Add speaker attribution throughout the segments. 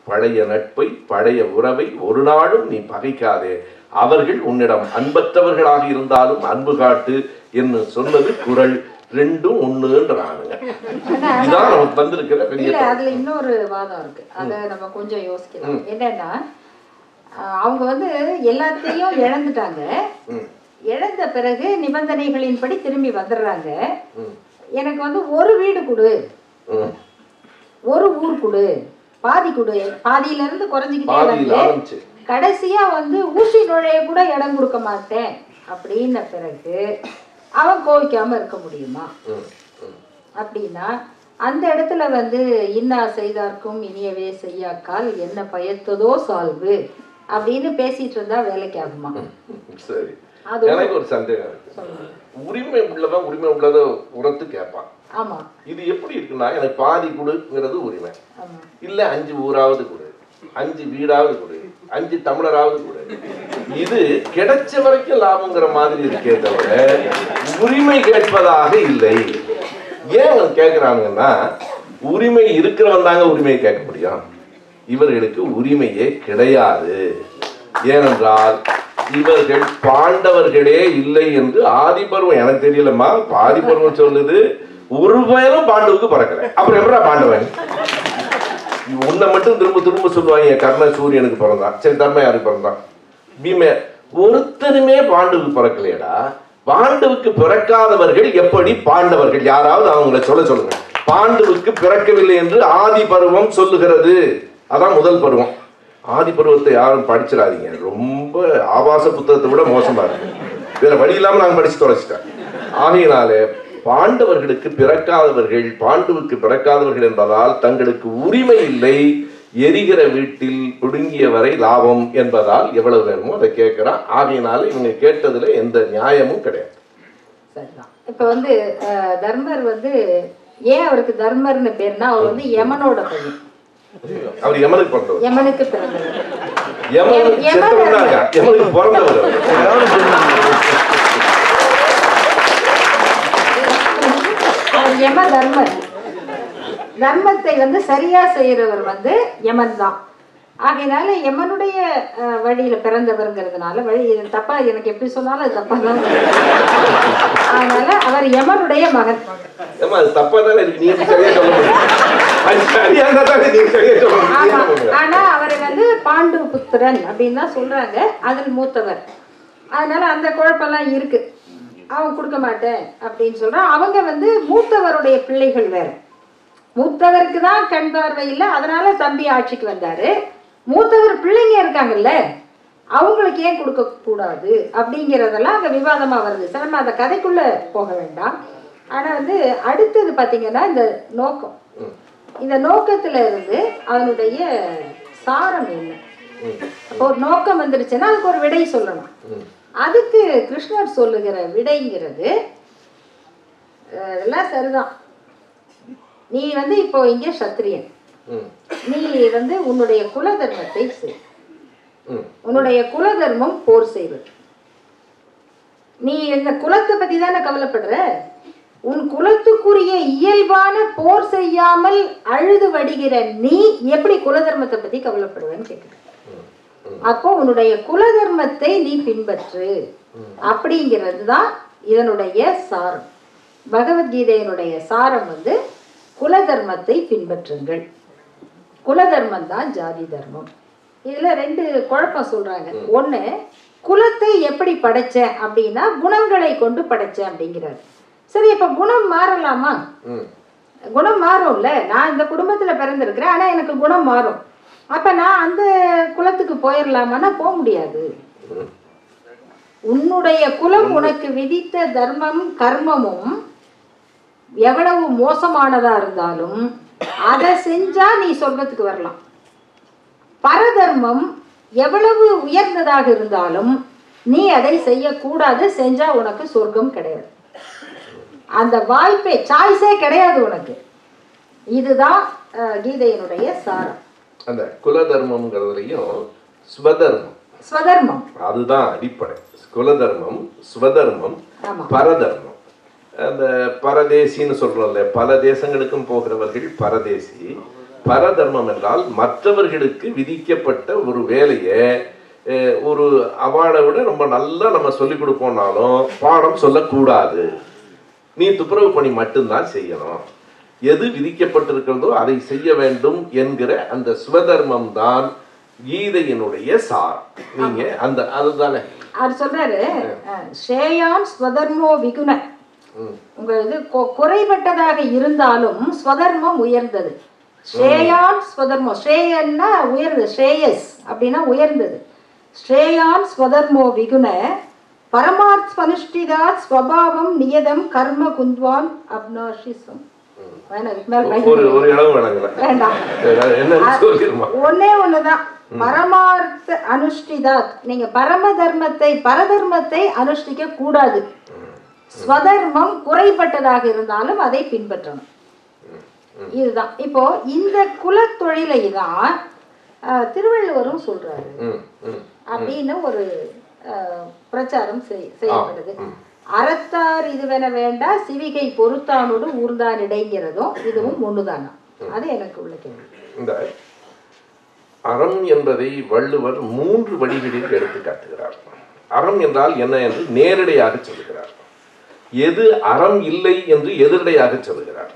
Speaker 1: பழைய நட்பை பழைய உறவை ஒரு நாளும் நீ பகைக்காதே அவர்கள் உன்னிடம் அன்பற்றவர்களாக இருந்தாலும் அன்பு காட்டு என்று சொன்னது குரல் ரெண்டும் ஒண்ணுன்றானுங்க
Speaker 2: ஆனா,
Speaker 1: இதான் நமக்கு வந்திருக்கிற பெரிய
Speaker 2: இல்ல அதுல இன்னொரு வாதம் இருக்கு அத நம்ம கொஞ்சம் யோசிக்கலாம் என்னன்னா அஹ், அவங்க வந்து எல்லாத்தையும் இழந்துட்டாங்க
Speaker 1: ம்.
Speaker 2: இழந்த பிறகு நிபந்தனைகளின்படி திரும்பி வந்துடுறாங்க
Speaker 1: ம்.
Speaker 2: எனக்கு வந்து ஒரு வீடு கொடு
Speaker 1: ம்.
Speaker 2: ஒரு ஊர் கொடு பாதி கொடு பாதியில இருந்து குறைஞ்சிக்கிட்டே
Speaker 1: பாதியில்
Speaker 2: வந்து
Speaker 1: ஆரம்பிச்சு
Speaker 2: கடைசியா வந்து ஊசி நுழைய கூட இடம் கொடுக்க மாட்டேன் அப்படின்ன பிறகு அவன் கோவிக்காம இருக்க முடியுமா
Speaker 1: ம். ம்.
Speaker 2: அப்படின்னா அந்த இடத்துல வந்து இன்னா செய்தார்க்கும் இனியவே செய்யாக்கால் என்ன பயத்ததோ சால்வு அப்படின்னு பேசிட்டு இருந்தா வேலைக்கு ஆகுமா
Speaker 1: சரி
Speaker 2: அது
Speaker 1: எனக்கு ஒரு சந்தேகம் இருக்கு
Speaker 2: சொல்லுங்க
Speaker 1: உரிமை உள்ளவன் உரிமை உள்ளதை உரத்து கேட்பான்
Speaker 2: ஆமா
Speaker 1: இது எப்படி இருக்குன்னா எனக்கு பாதி கொடுங்கிறது உரிமை
Speaker 2: ஆமா
Speaker 1: இல்ல அஞ்சு ஊராவது கொடு அஞ்சு வீடாவது கொடு அஞ்சு தமிழராவது கொடு இது கிடைச்ச வரைக்கும் லாபங்கிற மாதிரி இருக்கே தவிர உரிமை கேட்பதாக இல்லை ஏன் அவன் கேட்கிறானுங்கன்னா உரிமை இருக்கிறவன் தாங்க உரிமையை கேட்க முடியும் இவர்களுக்கு உரிமையே கிடையாது ஏனென்றால் இவர்கள் பாண்டவர்களே இல்லை என்று ஆதிபருவம் எனக்கு தெரியலம்மா ஆதிபருவம் சொல்லுது ஒரு பயனும் பாண்டவுக்கு பறக்கல அப்புறம் எப்படா பாண்டவன் உன்னை மட்டும் திரும்ப திரும்ப சொல்லுவாங்க கர்ண சூரியனுக்கு பிறந்தான் சரி தர்ம யாருக்கு பிறந்தான் பீமே ஒருத்தருமே பாண்டுவுக்கு பிறக்கலையடா பாண்டுவுக்கு பிறக்காதவர்கள் எப்படி பாண்டவர்கள் யாராவது அவங்கள சொல்ல சொல்லுங்க பாண்டுவுக்கு பிறக்கவில்லை என்று ஆதி பருவம் சொல்லுகிறது அதான் முதல் பருவம் ஆதி பருவத்தை யாரும் படிச்சிடாதீங்க ரொம்ப ஆபாச புத்தகத்தை விட மோசமா இருக்கு வேற வழி இல்லாம நாங்க படிச்சு தொலைச்சிட்டேன் ஆகையினாலே பாண்டவர்களுக்கு பிறக்காதவர்கள் பாண்டுவுக்கு பிறக்காதவர்கள் என்பதால் தங்களுக்கு உரிமை இல்லை எரிகிற வீட்டில் பிடுங்கிய வரை லாபம் என்பதால் எவ்வளவு வேணுமோ அதை கேட்கிறான் ஆகையினால இவங்க கேட்டதுல எந்த நியாயமும் கிடையாது
Speaker 2: சரிதான் இப்ப வந்து அஹ், தர்மர் வந்து ஏன் அவருக்கு தர்மர்னு பேர்னா அவர் வந்து யமனோட பையன்
Speaker 1: அவர் யமனுக்கு பிறந்தவர்
Speaker 2: யமனுக்கு பிறந்தவர்
Speaker 1: யமன்
Speaker 2: யமன்
Speaker 1: செத்தவனாங்க யமனுக்கு பிறந்தவர் அவர்.
Speaker 2: அவர் யம தர்மர் தர்மத்தை வந்து சரியா செய்யறவர் வந்து யமன் தான் ஆகையினால யமனுடைய அஹ், வழியில பிறந்தவர்ங்கிறதுனால வழி இது தப்பா எனக்கு எப்படி சொன்னாலும் அது தப்பா தான் வரும். அதனால அவர் யமனுடைய மகன்
Speaker 1: ஏம்மா, அது தப்பா தானே இருக்கு நீங்க எப்படி சரியா சொல்ல முடியும் அது சரியா இருந்தா தானே நீங்க சரியா சொல்ல முடியும்
Speaker 2: ஆமா
Speaker 1: என்ன பண்ணுங்க?
Speaker 2: ஆனா அவர் வந்து பாண்டு புத்திரன் அப்படின்னு தான் சொல்றாங்க அதில் மூத்தவர் அதனால அந்த குழப்பம்லாம் இருக்கு அவன் கொடுக்க மாட்டேன் அப்படின்னு சொல்றான் அவங்க வந்து மூத்தவருடைய பிள்ளைகள் வேற மூத்தவருக்கு தான் கண் பார்வை இல்லை அதனால தம்பி ஆட்சிக்கு வந்தாரு மூத்தவர் பிள்ளைங்க இருக்காங்கல்ல அவங்களுக்கு ஏன் கொடுக்க கூடாது அப்படிங்கிறதெல்லாம் அங்க விவாதமா வருது சரி நம்ம அந்த கதைக்குள்ள போக வேண்டாம் ஆனா வந்து அடுத்தது பாத்தீங்கன்னா இந்த நோக்கம் இந்த நோக்கத்துல இருந்து அதனுடைய சாரம் என்ன அப்போ ஒரு நோக்கம் வந்துருச்சுன்னா அதுக்கு ஒரு விடை சொல்லணும்
Speaker 1: ம்.
Speaker 2: அதுக்கு கிருஷ்ணர் சொல்லுகிற விடைங்கிறது அஹ், எல்லாம் சரிதான் நீ வந்து இப்போ இங்கே சத்திரியன்
Speaker 1: ம்,
Speaker 2: நீ வந்து உன்னுடைய குல தர்மத்தை செய்
Speaker 1: ம்,
Speaker 2: உன்னுடைய குல தர்மம் போர் செய்வது நீ இந்த குலத்தை பத்தி தானே கவலைப்படுற உன் குலத்துக்குரிய இயல்பான போர் செய்யாமல் அழுது வடிகிற நீ எப்படி குல தர்மத்தை பத்தி கவலைப்படுவேன்னு கேட்குற அப்போ உன்னுடைய குல தர்மத்தை நீ பின்பற்று அப்படிங்கிறது தான் இதனுடைய சாரம் பகவத்கீதையினுடைய சாரம் வந்து குல தர்மத்தை பின்பற்றுங்கள் குல தர்மம் தான் ஜாதி தர்மம் இதுல ரெண்டு குழப்பம் சொல்றாங்க ஒண்ணு குலத்தை எப்படி படைச்சேன் அப்படின்னா குணங்களை கொண்டு படைச்சேன் அப்படிங்கிறாரு சரி இப்ப குணம் மாறலாமா
Speaker 1: ம்.
Speaker 2: குணம் மாறும்ல நான் இந்த குடும்பத்துல பிறந்திருக்கிறேன் ஆனா எனக்கு குணம் மாறும் அப்ப நான் அந்த குலத்துக்கு போயிடலாமான்னா போக முடியாது
Speaker 1: ம்.
Speaker 2: உன்னுடைய குலம் உனக்கு விதித்த தர்மம் கர்மமும் எவ்வளவு மோசமானதா இருந்தாலும் அதை செஞ்சா நீ சொர்க்கத்துக்கு வரலாம் பரதர்மம் எவ்வளவு உயர்ந்ததாக இருந்தாலும் நீ அதை செய்யக்கூடாது செஞ்சா உனக்கு சொர்க்கம் கிடையாது அந்த வாய்ப்பே சாய்ஸே கிடையாது உனக்கு இதுதான் அஹ், கீதையினுடைய சாரம்
Speaker 1: அந்த குல தர்மம்ங்கிறதுலையும் ஸ்வதர்மம்
Speaker 2: ஸ்வதர்மம்
Speaker 1: அதுதான் அடிப்படை குலதர்மம் ஸ்வதர்மம்
Speaker 2: ஆமா
Speaker 1: பரதர்மம் அந்த பரதேசின்னு சொல்றோம்ல பல தேசங்களுக்கும் போகிறவர்கள் பரதேசி பரதர்மம் என்றால் மற்றவர்களுக்கு விதிக்கப்பட்ட ஒரு வேலையை அஹ், ஒரு அவார்டை விட ரொம்ப நல்லா நம்ம சொல்லிக் கொடுப்போம்னாலும் பாடம் சொல்லக்கூடாது நீ துப்புரவு பணி மட்டும்தான் செய்யணும் எது விதிக்கப்பட்டிருக்கிறதோ அதை செய்ய வேண்டும் என்கிற அந்த சுவதர்மம் தான் கீதையினுடைய சார் நீங்க அந்த அதுதானே
Speaker 2: அவர் சொல்றாரு அஹ், ஸ்ரேயான் ஸ்வதர்மோ விகுண
Speaker 1: ம்.
Speaker 2: உங்க இது கொ- குறைபட்டதாக இருந்தாலும் ஸ்வதர்மம் உயர்ந்தது ஸ்ரேயான் ஸ்வதர்மோ ஸ்ரேயன்னா உயர்ந்தது ஸ்ரேயஸ் அப்படின்னா உயர்ந்தது ஸ்ரேயான் ஸ்வதர்மோ விகுண பரமார்த் ஸ்வனுஷ்டிதாத் ஸ்வபாவம் நியதம் கர்ம குந்த்வான் அப்னாஷிசம் வேணாம், இதுக்கு மேல
Speaker 1: ஒரு ஒரு இடம் வழங்கல
Speaker 2: வேண்டாம்
Speaker 1: என்ன சொல்லிருமா
Speaker 2: ஒன்னே ஒண்ணுதான் பரமார்த்த அனுஷ்டிதாத் நீங்க பரம தர்மத்தை பரதர்மத்தை அனுஷ்டிக்க கூடாது ஸ்வதர்மம் குறைபட்டதாக இருந்தாலும் அதை பின்பற்றணும் இதுதான் இப்போ இந்த குலத்தொழிலை தான் அஹ், திருவள்ளுவரும் சொல்றாரு
Speaker 1: ம் ம்
Speaker 2: அப்படின்னு ஒரு அஹ், பிரச்சாரம் செய்- செய்யப்படுது அறத்தார் இதுவென வேண்டா சிவிகை பொறுத்தானோடு ஊர்ந்தான் இடைங்கிறதும் இதுவும் ஒண்ணுதானா அது எனக்கு உள்ள கேள்வி
Speaker 1: இந்த அறம் என்பதை வள்ளுவர் மூன்று வழிகளில் எடுத்து காட்டுகிறார் அறம் என்றால் என்ன என்று நேரடியாக சொல்லுகிறார் எது அறம் இல்லை என்று எதிரடையாக சொல்லுகிறார்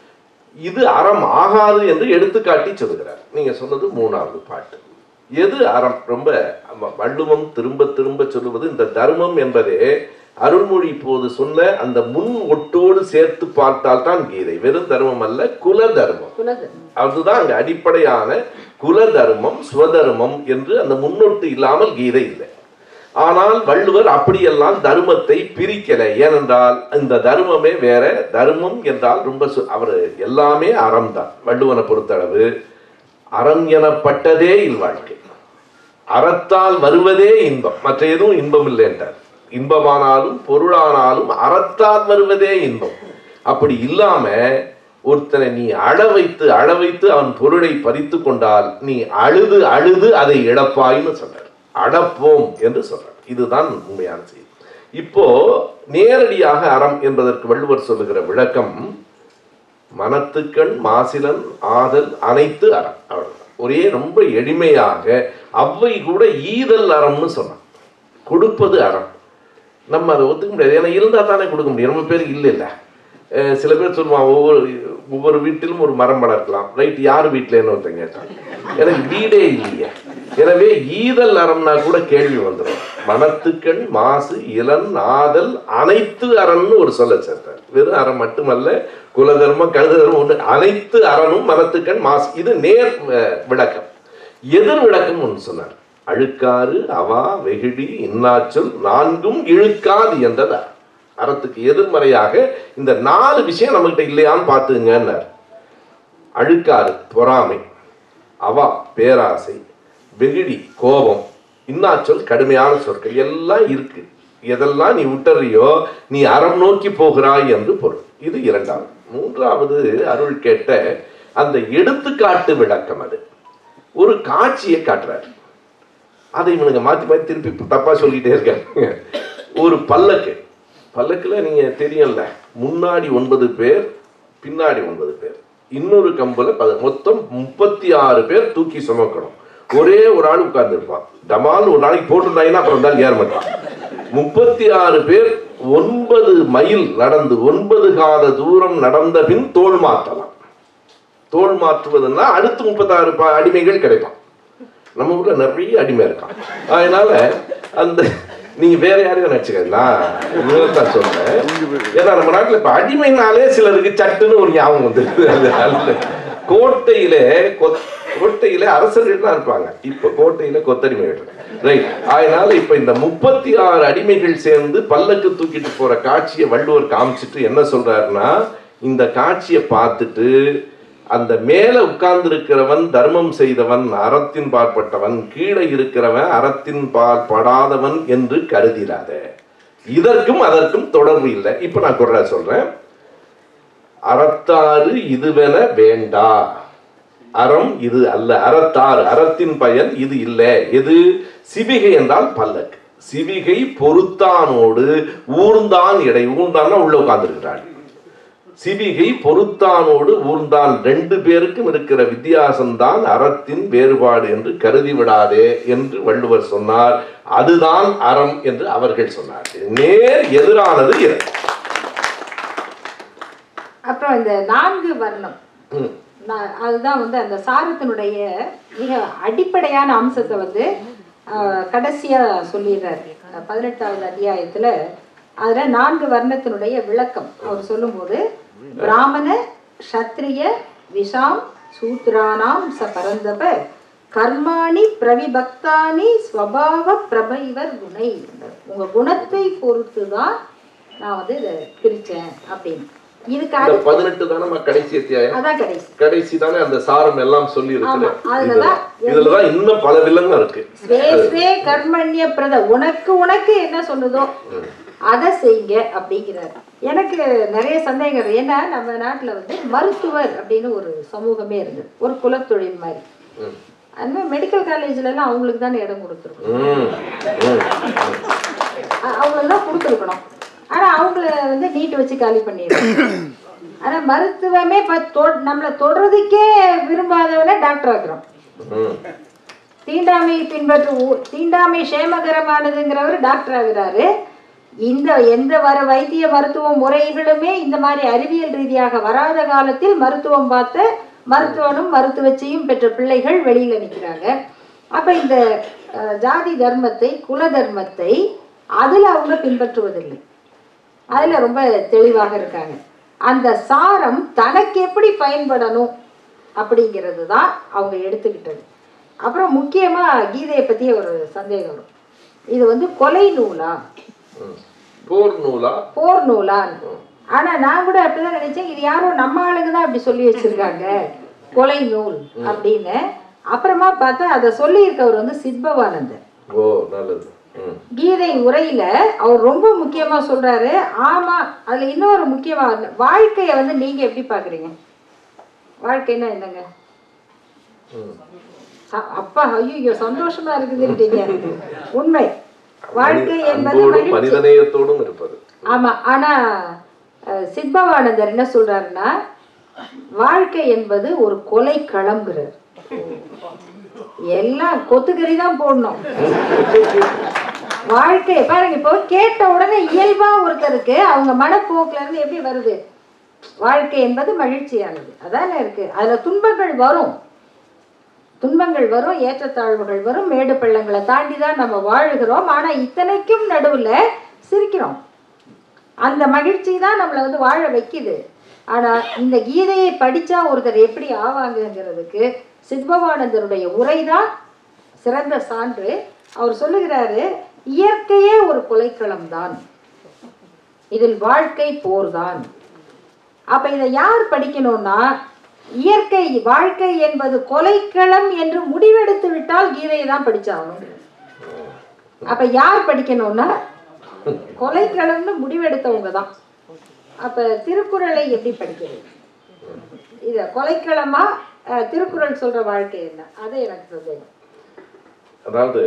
Speaker 1: இது அறம் ஆகாது என்று எடுத்துக்காட்டி சொல்லுகிறார் நீங்க சொன்னது மூணாவது பாட்டு எது அறம் ரொம்ப வ- வள்ளுவம் திரும்ப திரும்ப சொல்லுவது இந்த தர்மம் என்பதே அருள்மொழி இப்போது சொன்ன அந்த முன் ஒட்டோடு சேர்த்து பார்த்தால் தான் கீதை வெறும் தர்மம் அல்ல குல தர்மம்
Speaker 2: குலதர்மம்
Speaker 1: அதுதான் அங்க அடிப்படையான குல தர்மம் சுவதர்மம் என்று அந்த முன்னொட்டு இல்லாமல் கீதை இல்லை ஆனால் வள்ளுவர் அப்படியெல்லாம் தர்மத்தை பிரிக்கல ஏனென்றால் இந்த தர்மமே வேற தர்மம் என்றால் ரொம்ப சு- அவர் எல்லாமே அறம் தான் வள்ளுவனை பொறுத்தளவு அறம் எனப்பட்டதே இல்வாழ்க்கை அறத்தால் வருவதே இன்பம் மற்ற எதுவும் இன்பம் இல்லை என்றார் இன்பமானாலும் பொருளானாலும் அறத்தால் வருவதே இன்பம் அப்படி இல்லாம ஒருத்தனை நீ அழ வைத்து அழ வைத்து அவன் பொருளை பறித்து கொண்டால் நீ அழுது அழுது அதை இழப்பாய்ன்னு சொல்றார் அடப்போம் என்று சொல்றார் இதுதான் உண்மையான செய்தி இப்போ நேரடியாக அறம் என்பதற்கு வள்ளுவர் சொல்லுகிற விளக்கம் மனத்துக்கண் மாசிலன் ஆதல் அனைத்து அறம் அவ்வளவுதான் ஒரே ரொம்ப எளிமையாக அவ்வை கூட ஈதல் அறம்னு சொன்னான் கொடுப்பது அறம் நம்ம அதை ஒத்துக்க முடியாது ஏன்னா இருந்தால் தானே கொடுக்க முடியும் ரொம்ப பேர் இல்லை இல்லை சில பேர் சொல்லுவான் ஒவ்வொரு ஒவ்வொரு வீட்டிலும் ஒரு மரம் வளர்க்கலாம் ரைட் யார் வீட்டிலேன்னு ஒருத்தன் கேட்டான் எனக்கு வீடே இல்லையே எனவே ஈதல் அறம்னா கூட கேள்வி வந்துடும் மனத்துக்கண் மாசு இளன் ஆதல் அனைத்து அறம்னு ஒரு சொல்ல சேர்த்தார் வெறும் அறம் மட்டுமல்ல குலதர்மம் கழுதர்மம் ஒன்று அனைத்து அறனும் மனத்துக்கண் மாசு இது நேர் அஹ், விளக்கம் எதிர் விளக்கம் ஒன்று சொன்னார் அழுக்காறு அவா வெகுடி இன்னாச்சொல் நான்கும் இழுக்காது என்றதா அறத்துக்கு எதிர்மறையாக இந்த நாலு விஷயம் நம்மகிட்ட இல்லையான்னு பார்த்துங்கன்னார் அழுக்காறு பொறாமை அவா பேராசை வெகுடி கோபம் இன்னாச்சொல் கடுமையான சொற்கள் எல்லாம் இருக்கு எதெல்லாம் நீ விட்டுறியோ நீ அறம் நோக்கி போகிறாய் என்று பொருள் இது இரண்டாவது மூன்றாவது அருள் கேட்ட அந்த எடுத்துக்காட்டு விளக்கம் அது ஒரு காட்சியை காட்டுறாரு அதை இவனுங்க மாற்றி மாற்றி திருப்பி தப்பா சொல்லிட்டே இருக்காங்க ஒரு பல்லக்கு பல்லக்குல நீங்க தெரியும்ல முன்னாடி ஒன்பது பேர் பின்னாடி ஒன்பது பேர் இன்னொரு கம்புல பத- மொத்தம் முப்பத்தி ஆறு பேர் தூக்கி சுமக்கணும் ஒரே ஒரு ஆள் உட்கார்ந்துருப்பான் டமால்னு ஒரு நாளைக்கு போட்டுருந்தாங்கன்னா அப்புறம் தான் ஏற மாட்டான் முப்பத்தி ஆறு பேர் ஒன்பது மைல் நடந்து ஒன்பது காத தூரம் நடந்த பின் தோல் மாற்றலாம் தோல் மாற்றுவதுன்னா அடுத்து முப்பத்தாறு ப- அடிமைகள் கிடைப்பான் நம்ம ஊர்ல நிறைய அடிமை இருக்கான் அதனால அந்த நீங்க வேற யாரையும் நினைச்சுக்கலாம் தான் சொல்றேன் ஏன்னா நம்ம நாட்டுல இப்ப அடிமைனாலே சிலருக்கு சட்டுன்னு ஒரு ஞாபகம் வந்துருக்கு அது அல்ல கோட்டையில கொத்- கோட்டையில அரசர்கள் தான் இருப்பாங்க இப்ப கோட்டையில கொத்தடிமைகள் ரைட் அதனால இப்ப இந்த முப்பத்தி ஆறு அடிமைகள் சேர்ந்து பல்லக்கு தூக்கிட்டு போற காட்சியை வள்ளுவர் காமிச்சிட்டு என்ன சொல்றாருன்னா இந்த காட்சியை பார்த்துட்டு அந்த மேல உட்கார்ந்து இருக்கிறவன் தர்மம் செய்தவன் அறத்தின் பாற்பட்டவன் கீழே இருக்கிறவன் அறத்தின் பாற்படாதவன் என்று கருதிடாத இதற்கும் அதற்கும் தொடர்பு இல்லை இப்ப நான் குரல சொல்றேன் அறத்தாறு இதுவென வேண்டா அறம் இது அல்ல அறத்தாறு அறத்தின் பயன் இது இல்லை எது சிவிகை என்றால் பல்லக்கு சிவிகை பொறுத்தானோடு ஊர்ந்தான் இடை ஊர்ந்தான்னா உள்ள உட்கார்ந்துருக்கிறாள் சிவிகை பொறுத்தானோடு ஊர்ந்தான் ரெண்டு பேருக்கும் இருக்கிற வித்தியாசம்தான் அறத்தின் வேறுபாடு என்று கருதி விடாதே என்று வள்ளுவர் சொன்னார் அதுதான் அறம் என்று அவர்கள் சொன்னார்கள் நேர் எதிரானது இது
Speaker 2: அப்புறம் இந்த நான்கு வர்ணம்
Speaker 1: ம்.
Speaker 2: நான் அதுதான் வந்து அந்த சாரத்தினுடைய மிக அடிப்படையான அம்சத்தை வந்து ஆஹ், கடைசியா சொல்லிடுறாரு அஹ், பதினெட்டாவது அத்தியாயத்துல அதுல நான்கு வர்ணத்தினுடைய விளக்கம் அவர் சொல்லும்போது பிராமண க்ஷத்ரிய விஷாம் சூத்ரானாம் ச பரந்தப கர்மாணி பிரவிபக்தானி ஸ்வபாவ பிரபைவர் குணை உங்க குணத்தை பொறுத்து தான் நான் வந்து இதை பிரிச்சேன் அப்படின்னு இதுக்கு
Speaker 1: இந்த
Speaker 2: அடுத்து
Speaker 1: பதினெட்டு தானே கடைசி அத்தியாயம்
Speaker 2: அதான் கடைசி
Speaker 1: கடைசி தானே அந்த சாரம் எல்லாம் சொல்லி
Speaker 2: ஆமா,
Speaker 1: இருக்கிறேன்
Speaker 2: அதுலதான்
Speaker 1: இதுலதான் இன்னும் பல வில்லங்கம் இருக்கு
Speaker 2: ஸ்வே ஸ்வே கர்மண்ய பிரத உனக்கு உனக்கு என்ன சொல்லுதோ அதை செய்யுங்க அப்படிங்கிறார் எனக்கு நிறைய சந்தேகம் இருக்கு. ஏன்னா நம்ம நாட்டுல வந்து மருத்துவர் அப்படின்னு ஒரு சமூகமே இருந்தது ஒரு குலத்தொழில் மாதிரி
Speaker 1: ம்.
Speaker 2: அது மாதிரி மெடிக்கல் காலேஜ்ல எல்லாம் அவங்களுக்கு தானே இடம் கொடுத்துருக்கணும்
Speaker 1: ம். ம்.
Speaker 2: அவங்களுக்கு தான் கொடுத்துருக்கணும் ஆனா அவங்கள வந்து நீட் வச்சு காலி பண்ணிடுறாங்க ஆனா மருத்துவமே இப்ப தொ- நம்மளை தொடுறதுக்கே விரும்பாதவனை டாக்டர் ஆக்குறோம்
Speaker 1: ம்.
Speaker 2: தீண்டாமை பின்பற்று ஊ- தீண்டாமை சேமகரமானதுங்கிறவர் டாக்டர் ஆகுறாரு இந்த எந்த வர வைத்திய மருத்துவ முறைகளுமே இந்த மாதிரி அறிவியல் ரீதியாக வராத காலத்தில் மருத்துவம் பார்த்த மருத்துவனும் மருத்துவச்சியும் பெற்ற பிள்ளைகள் வெளியில நிற்கிறாங்க அப்ப இந்த அஹ், ஜாதி தர்மத்தை குல தர்மத்தை அதுல அவங்க பின்பற்றுவதில்லை அதுல ரொம்ப தெளிவாக இருக்காங்க அந்த சாரம் தனக்கு எப்படி பயன்படணும் அப்படிங்கிறது தான் அவங்க எடுத்துக்கிட்டது அப்புறம் முக்கியமா கீதையை பத்தி ஒரு சந்தேகம் வரும் இது வந்து கொலை நூலா
Speaker 1: ம். போர் நூலா
Speaker 2: போர் நூலான்னு ஆனா நான் கூட அப்படிதான் நினைச்சேன் இது யாரோ நம்ம ஆளுங்க தான் அப்படி சொல்லி வச்சிருக்காங்க கொலை நூல் அப்படின்னு அப்புறமா பார்த்தா அதை சொல்லியிருக்கவர் வந்து சித்பவானந்தர்
Speaker 1: ஓ நல்லது ம்.
Speaker 2: கீதை உரையில அவர் ரொம்ப முக்கியமா சொல்றாரு ஆமா அதுல இன்னொரு முக்கியமா வாழ்க்கைய வந்து நீங்க எப்படி பாக்குறீங்க வாழ்க்கைன்னா என்னங்க
Speaker 1: ம்.
Speaker 2: ச- அப்பா ஐயோ சந்தோஷமா இருக்குதுன்றீங்க உண்மை வாழ்க்கை என்பது
Speaker 1: அன்போடும்
Speaker 2: மகிழ்ச்சி
Speaker 1: மனிதநேயத்தோடும் இருப்பது
Speaker 2: ஆமா ஆனா அஹ், சித்பவானந்தர் என்ன சொல்றாருன்னா வாழ்க்கை என்பது ஒரு கொலை களம்ங்கிறார் எல்லாம் கொத்துக்கறி தான் போடணும் வாழ்க்கை பாருங்க இப்போ கேட்ட உடனே இயல்பா ஒருத்தருக்கு அவங்க மனப்போக்குல இருந்து எப்படி வருது வாழ்க்கை என்பது மகிழ்ச்சியானது அதானே இருக்கு அதுல துன்பங்கள் வரும் துன்பங்கள் வரும் ஏற்றத்தாழ்வுகள் வரும் மேடு பள்ளங்களை தாண்டி தான் நம்ம வாழுகிறோம் ஆனா இத்தனைக்கும் நடுவுல சிரிக்கிறோம் அந்த மகிழ்ச்சி தான் நம்மளை வந்து வாழ வைக்குது ஆனா இந்த கீதையை படிச்சா ஒருத்தர் எப்படி ஆவாங்கங்கிறதுக்கு சித்பவானந்தருடைய உரைதான் சிறந்த சான்று அவர் சொல்லுகிறாரு இயற்கையே ஒரு கொலைக்களம் தான் இதில் வாழ்க்கை போர்தான் அப்ப இதை யார் படிக்கணும்னா இயற்கை வாழ்க்கை என்பது கொலைக்களம் என்று முடிவெடுத்து விட்டால் கீதையை தான் படிச்சாகணும் அப்ப யார் படிக்கணும்னா கொலைக்களம்னு முடிவெடுத்தவங்க தான் அப்ப திருக்குறளை எப்படி படிக்கிறது இத கொலைக்களமா அஹ், திருக்குறள் சொல்ற வாழ்க்கை என்ன அது எனக்கு சந்தேகம்
Speaker 1: அதாவது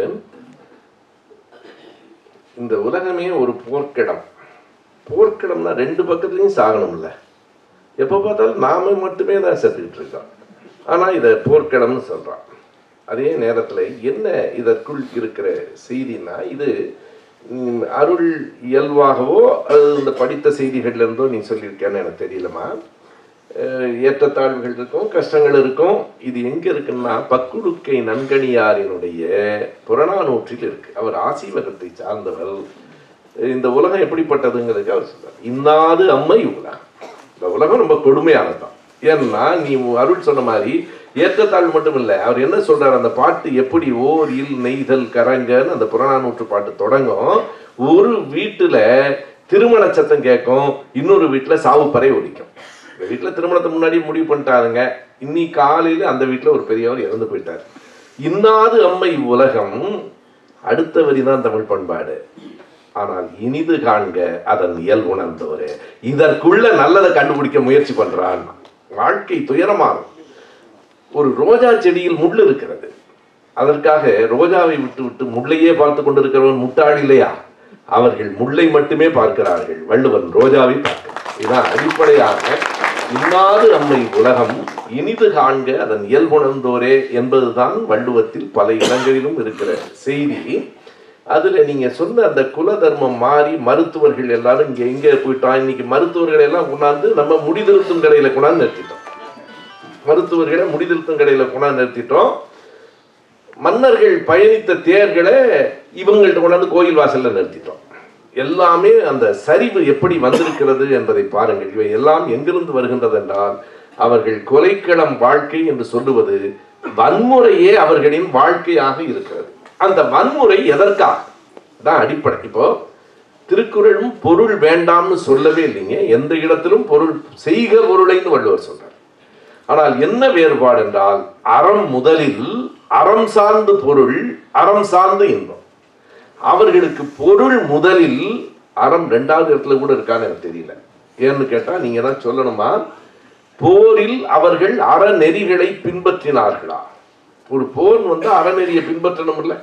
Speaker 1: இந்த உலகமே ஒரு போர்க்கிடம் போர்க்கிடம்னா ரெண்டு பக்கத்துலையும் சாகணும்ல எப்போ பார்த்தாலும் நாம மட்டுமே தான் செத்துக்கிட்டு இருக்கோம் ஆனால் இதை போர்க்கிடம்னு சொல்கிறான் அதே நேரத்தில் என்ன இதற்குள் இருக்கிற செய்தின்னா இது ம், அருள் இயல்பாகவோ அது இந்த படித்த செய்திகள்ல இருந்தோ நீ சொல்லியிருக்கேன்னு எனக்கு தெரியலமா அஹ், ஏற்றத்தாழ்வுகள் இருக்கும் கஷ்டங்கள் இருக்கும் இது எங்க இருக்குன்னா பக்குடுக்கை நன்கணியாரினுடைய புறநானூற்றில் இருக்கு அவர் ஆசீவகத்தை சார்ந்தவர் இந்த உலகம் எப்படிப்பட்டதுங்கிறதுக்கு அவர் சொல்றார் இன்னாது அம்மை உலகம் இந்த உலகம் ரொம்ப கொடுமையானதுதான் ஏன்னா நீ அருள் சொன்ன மாதிரி ஏற்றத்தாழ்வு மட்டும் இல்லை அவர் என்ன சொல்றாரு அந்த பாட்டு எப்படி ஓர் இல் நெய்தல் கரங்கன்னு அந்த புறநானூற்று பாட்டு தொடங்கும் ஒரு வீட்டுல திருமண சத்தம் கேட்கும் இன்னொரு வீட்டுல சாவு பறை ஒலிக்கும் இந்த வீட்டுல திருமணத்தை முன்னாடி முடிவு பண்ணிட்டாருங்க இன்னி காலையில அந்த வீட்டுல ஒரு பெரியவர் இறந்து போயிட்டார் இன்னாது அம்மை உலகம் அடுத்த வரிதான் தமிழ் பண்பாடு ஆனால் இனிது காண்க அதன் இயல் உணர்ந்தவரு இதற்குள்ள நல்லதை கண்டுபிடிக்க முயற்சி பண்றான் வாழ்க்கை துயரமாகும் ஒரு ரோஜா செடியில் முள் இருக்கிறது அதற்காக ரோஜாவை விட்டு விட்டு முள்ளையே பார்த்து கொண்டிருக்கிறவன் முட்டாள் இல்லையா அவர்கள் முல்லை மட்டுமே பார்க்கிறார்கள் வள்ளுவன் ரோஜாவை பார்க்கிறான் இதுதான் அடிப்படையாக இன்னாது நம்மை உலகம் இனிது காண்க அதன் இயல்புணர்ந்தோரே என்பதுதான் வள்ளுவத்தில் பல இடங்களிலும் இருக்கிற செய்தி அதுல நீங்க சொன்ன அந்த குல தர்மம் மாறி மருத்துவர்கள் எல்லாரும் இங்க எங்க போயிட்டோம் இன்னைக்கு மருத்துவர்கள் எல்லாம் கொண்டாந்து நம்ம முடிதிருத்தும் கடையில கொண்டாந்து நிறுத்திட்டோம் மருத்துவர்களை முடிதிருத்தும் கடையில கொண்டாந்து நிறுத்திட்டோம் மன்னர்கள் பயணித்த தேர்களை இவங்கள்ட்ட கொண்டாந்து கோயில் வாசல்ல நிறுத்திட்டோம் எல்லாமே அந்த சரிவு எப்படி வந்திருக்கிறது என்பதை பாருங்கள் இவை எல்லாம் எங்கிருந்து வருகின்றது என்றால் அவர்கள் கொலைக்களம் வாழ்க்கை என்று சொல்லுவது வன்முறையே அவர்களின் வாழ்க்கையாக இருக்கிறது அந்த வன்முறை எதற்காக தான் அடிப்படை இப்போ திருக்குறளும் பொருள் வேண்டாம்னு சொல்லவே இல்லைங்க எந்த இடத்திலும் பொருள் செய்க பொருளைன்னு வள்ளுவர் சொல்றார் ஆனால் என்ன வேறுபாடு என்றால் அறம் முதலில் அறம் சார்ந்து பொருள் அறம் சார்ந்து இன்பம் அவர்களுக்கு பொருள் முதலில் அறம் ரெண்டாவது இடத்துல கூட இருக்கான்னு எனக்கு தெரியல ஏன்னு கேட்டா நீங்க தான் சொல்லணுமா போரில் அவர்கள் அறநெறிகளை பின்பற்றினார்களா ஒரு போர் வந்து அறநெறியை பின்பற்றணும் இல்ல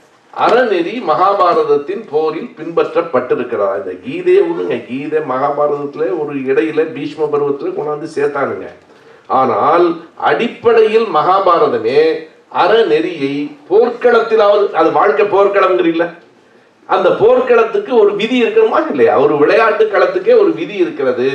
Speaker 1: அறநெறி மகாபாரதத்தின் போரில் பின்பற்றப்பட்டிருக்கிறதா இந்த கீதையை விடுங்க கீதை மகாபாரதத்துல ஒரு இடையில பீஷ்ம பருவத்துல கொண்டாந்து சேர்த்தானுங்க ஆனால் அடிப்படையில் மகாபாரதமே அறநெறியை போர்க்களத்திலாவது அது வாழ்க்கை போர்க்களம்ங்கிறீல்ல அந்த போர்க்களத்துக்கு ஒரு விதி இருக்கணுமா இல்லையா ஒரு விளையாட்டு களத்துக்கே ஒரு விதி இருக்கிறது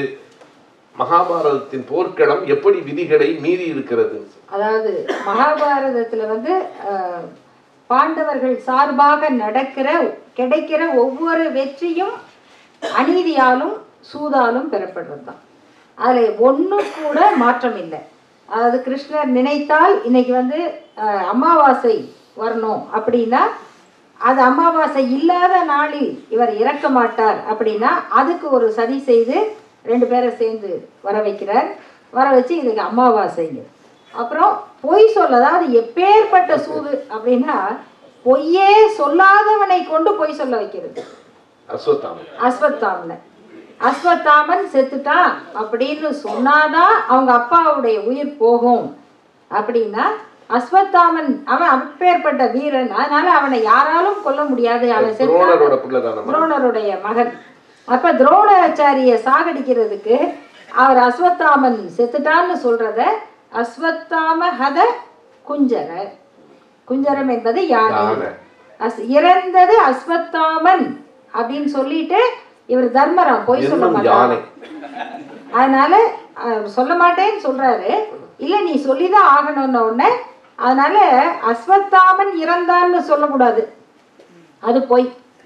Speaker 1: மகாபாரதத்தின் போர்க்களம் எப்படி விதிகளை மீறி இருக்கிறது
Speaker 2: அதாவது மகாபாரதத்துல வந்து அஹ், பாண்டவர்கள் சார்பாக நடக்கிற கிடைக்கிற ஒவ்வொரு வெற்றியும் அநீதியாலும் சூதாலும் பெறப்படுறது தான் அதில் ஒன்றும் கூட மாற்றம் இல்லை அதாவது கிருஷ்ணர் நினைத்தால் இன்னைக்கு வந்து அஹ், அமாவாசை வரணும் அப்படின்னா அது அமாவாசை இல்லாத நாளில் இவர் இறக்க மாட்டார் அப்படின்னா அதுக்கு ஒரு சதி செய்து ரெண்டு பேரை சேர்ந்து வர வைக்கிறார் வர வச்சு இதுக்கு அமாவாசைங்க அப்புறம் பொய் சொல்ல அதாவது எப்பேற்பட்ட சூது அப்படின்னா பொய்யே சொல்லாதவனை கொண்டு பொய் சொல்ல வைக்கிறது
Speaker 1: அஸ்வத்தாமன்
Speaker 2: அஸ்வத்தாமனை அஸ்வத்தாமன் செத்துட்டான் அப்படின்னு சொன்னாதான் அவங்க அப்பாவுடைய உயிர் போகும் அப்படின்னா அஸ்வத்தாமன் அவன் அப்பேற்பட்ட வீரன் அதனால அவனை யாராலும் கொல்ல முடியாது அவன் செத்தான்
Speaker 1: துரோணரோட பிள்ளை தானே
Speaker 2: துரோணருடைய மகன் அப்ப துரோணாச்சாரிய சாகடிக்கிறதுக்கு அவர் அஸ்வத்தாமன் செத்துட்டான்னு சொல்றத அஸ்வத்தாம ஹத குஞ்சர குஞ்சரம் என்பது யானை
Speaker 1: யானை.
Speaker 2: அஸ் இறந்தது அஸ்வத்தாமன் அப்படின்னு சொல்லிட்டு இவர் தர்மராம் பொய் சொல்ல
Speaker 1: இன்னும் யானை
Speaker 2: மாட்டார் அதனால அஹ், சொல்ல மாட்டேன்னு சொல்றாரு இல்ல நீ சொல்லிதான் ஆகணும்னு உடனே அதனால அஸ்வத்தாமன் இறந்தான்னு சொல்லக்கூடாது அது பொய்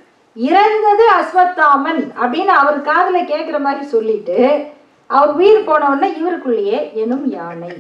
Speaker 2: இறந்தது அஸ்வத்தாமன் அப்படின்னு அவர் காதுல கேக்குற மாதிரி சொல்லிட்டு அவர் உயிர் போன உடனே இவருக்குள்ளேயே எனும் யானை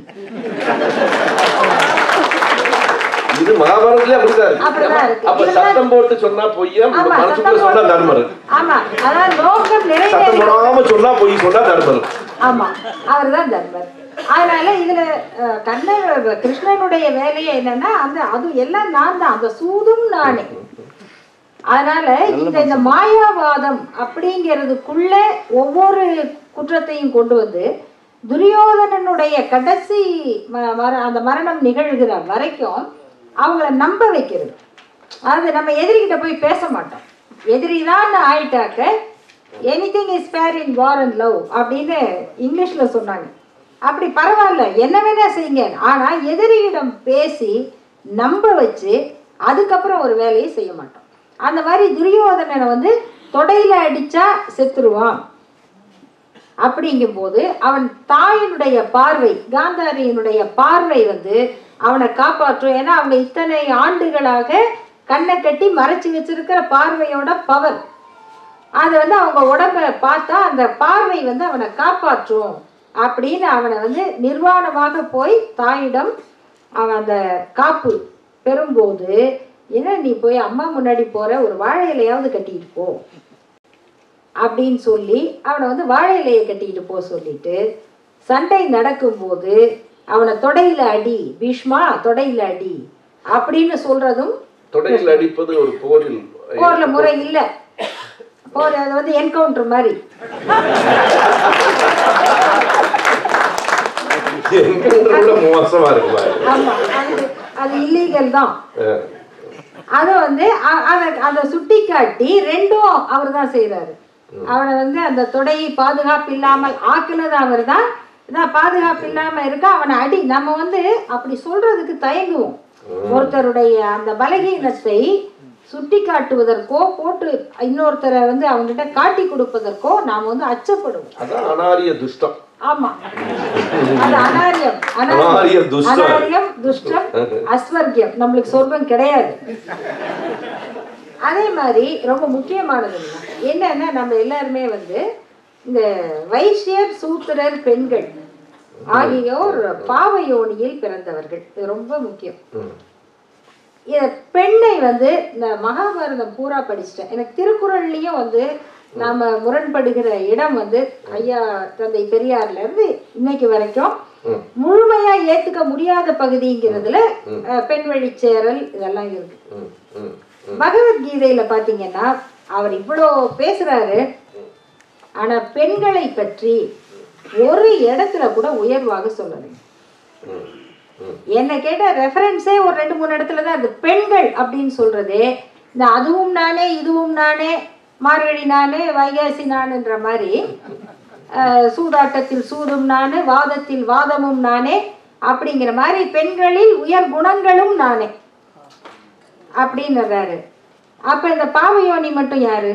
Speaker 1: இது மகாபாரதத்துல அப்படிதான்
Speaker 2: அப்படிதான்
Speaker 1: இருக்கு
Speaker 2: இருக்கு.
Speaker 1: அப்ப
Speaker 2: இதுதான்
Speaker 1: சத்தம் போட்டு சொன்னா பொய்யா
Speaker 2: ஆமா
Speaker 1: மனசுக்குள்ள
Speaker 2: சத்தம்
Speaker 1: சொன்னா
Speaker 2: போட்டு-
Speaker 1: தர்மர்
Speaker 2: ஆமா அதான் நோக்கம்
Speaker 1: சத்தம்
Speaker 2: நிறைவேறி
Speaker 1: போடாம சொன்னா பொய் சொன்னா தர்மர்
Speaker 2: ஆமா அவர்தான் தர்மர் அதனால இதுல அஹ், கண்ணன் கிருஷ்ணனுடைய வேலையே என்னன்னா அந்த அது எல்லாம் நான் தான் அந்த சூதும் நானே அதனால இந்த இந்த மாயாவாதம் அப்படிங்கிறதுக்குள்ள ஒவ்வொரு குற்றத்தையும் கொண்டு வந்து துரியோதனனுடைய கடைசி ம- மர- அந்த மரணம் நிகழ்கிற வரைக்கும் அவங்கள நம்ப வைக்கிறது அது நம்ம எதிரிகிட்ட போய் பேச மாட்டோம் எதிரி தான் ஆயிட்டாக்க anything is fair in war and love அப்படின்னு இங்கிலீஷ்ல சொன்னாங்க அப்படி பரவாயில்ல என்ன வேணா செய்யுங்க ஆனா எதிரியிடம் பேசி நம்ப வச்சு அதுக்கப்புறம் ஒரு வேலையை செய்ய மாட்டோம் அந்த மாதிரி துரியோதனனை வந்து தொடையில அடிச்சா செத்துருவான் அப்படிங்கும்போது அவன் தாயினுடைய பார்வை காந்தாரியினுடைய பார்வை வந்து அவனை காப்பாற்றும் ஏன்னா அவங்க இத்தனை ஆண்டுகளாக கண்ணை கட்டி மறைச்சு வச்சிருக்கிற பார்வையோட பவர் அது வந்து அவங்க உடம்ப பார்த்தா அந்த பார்வை வந்து அவனை காப்பாற்றும் அப்படின்னு அவனை வந்து நிர்வாணமாக போய் தாயிடம் அவன் அந்த காப்பு பெறும்போது என்ன நீ போய் அம்மா முன்னாடி போற ஒரு வாழை இலையாவது கட்டிட்டு போ அப்படின்னு சொல்லி அவனை வந்து வாழை இலையை கட்டிக்கிட்டு போக சொல்லிட்டு சண்டை நடக்கும்போது அவனை தொடையில அடி பீஷ்மா தொடையில அடி அப்படின்னு சொல்றதும்
Speaker 1: தொடையில் அடிப்பது ஒரு போரில்
Speaker 2: போர்ல முறை இல்ல போர் அது வந்து என்கவுண்டர் மாதிரி
Speaker 1: எங்களை விட மோசமா இருக்கு பாருங்க.
Speaker 2: ஆமா அது அது இல்லீகல் தான்
Speaker 1: அஹ்,
Speaker 2: அதை வந்து அ- அதை அதை சுட்டி காட்டி ரெண்டும் அவர் தான் செய்கிறாரு அவனை வந்து அந்த தொடையை பாதுகாப்பு இல்லாமல் ஆக்குனது அவர் தான் இதான் பாதுகாப்பு இல்லாம இருக்க அவனை அடி நம்ம வந்து அப்படி சொல்றதுக்கு தயங்குவோம் ஒருத்தருடைய அந்த பலகீனத்தை சுட்டி காட்டுவதற்கோ போட்டு இன்னொருத்தரை வந்து அவங்ககிட்ட காட்டி கொடுப்பதற்கோ நாம் வந்து அச்சப்படுவோம்
Speaker 1: அதான் அனாரிய துஷ்டம்
Speaker 2: ஆமா அது அனாரியம்
Speaker 1: அனாரிய துஷ்டம்.
Speaker 2: அனாரியம் துஷ்டம் அஸ்வர்கியம் நம்மளுக்கு சொர்க்கம் கிடையாது அதே மாதிரி ரொம்ப முக்கியமானது என்ன என்னன்னா நம்ம எல்லாருமே வந்து இந்த வைசியர் சூத்திரர் பெண்கள் ஆகியோர் பாவயோனியில் பிறந்தவர்கள் இது ரொம்ப முக்கியம்
Speaker 1: ம்.
Speaker 2: இத பெண்ணை வந்து இந்த மகாபாரதம் பூரா படிச்சிட்டேன் எனக்கு திருக்குறள்லயும் வந்து நாம முரண்படுகிற இடம் வந்து ஐயா தந்தை பெரியார்ல இருந்து இன்னைக்கு வரைக்கும்
Speaker 1: ம்.
Speaker 2: முழுமையா ஏத்துக்க முடியாத பகுதிங்கிறதுல அஹ், பெண் வழிச் சேரல் இதெல்லாம் இருக்கு
Speaker 1: ம், ம், ம்.
Speaker 2: பகவத்கீதையில பாத்தீங்கன்னா அவர் இவ்வளோ பேசுறாரு ஆனா பெண்களை பற்றி ஒரு இடத்துல கூட உயர்வாக சொல்லலை
Speaker 1: ம், ம்.
Speaker 2: என்னை கேட்ட ரெஃபரன்ஸே ஒரு ரெண்டு மூணு இடத்துல தான் இருக்கு பெண்கள் அப்படின்னு சொல்றதே இந்த அதுவும் நானே இதுவும் நானே மார்கழி நானே வைகாசி நானுன்ற மாதிரி அஹ், சூதாட்டத்தில் சூதும் நானு வாதத்தில் வாதமும் நானே அப்படிங்கிற மாதிரி பெண்களில் உயர் குணங்களும் நானே அப்படின்னுறாரு அப்ப இந்த பாவயோனி மட்டும் யாரு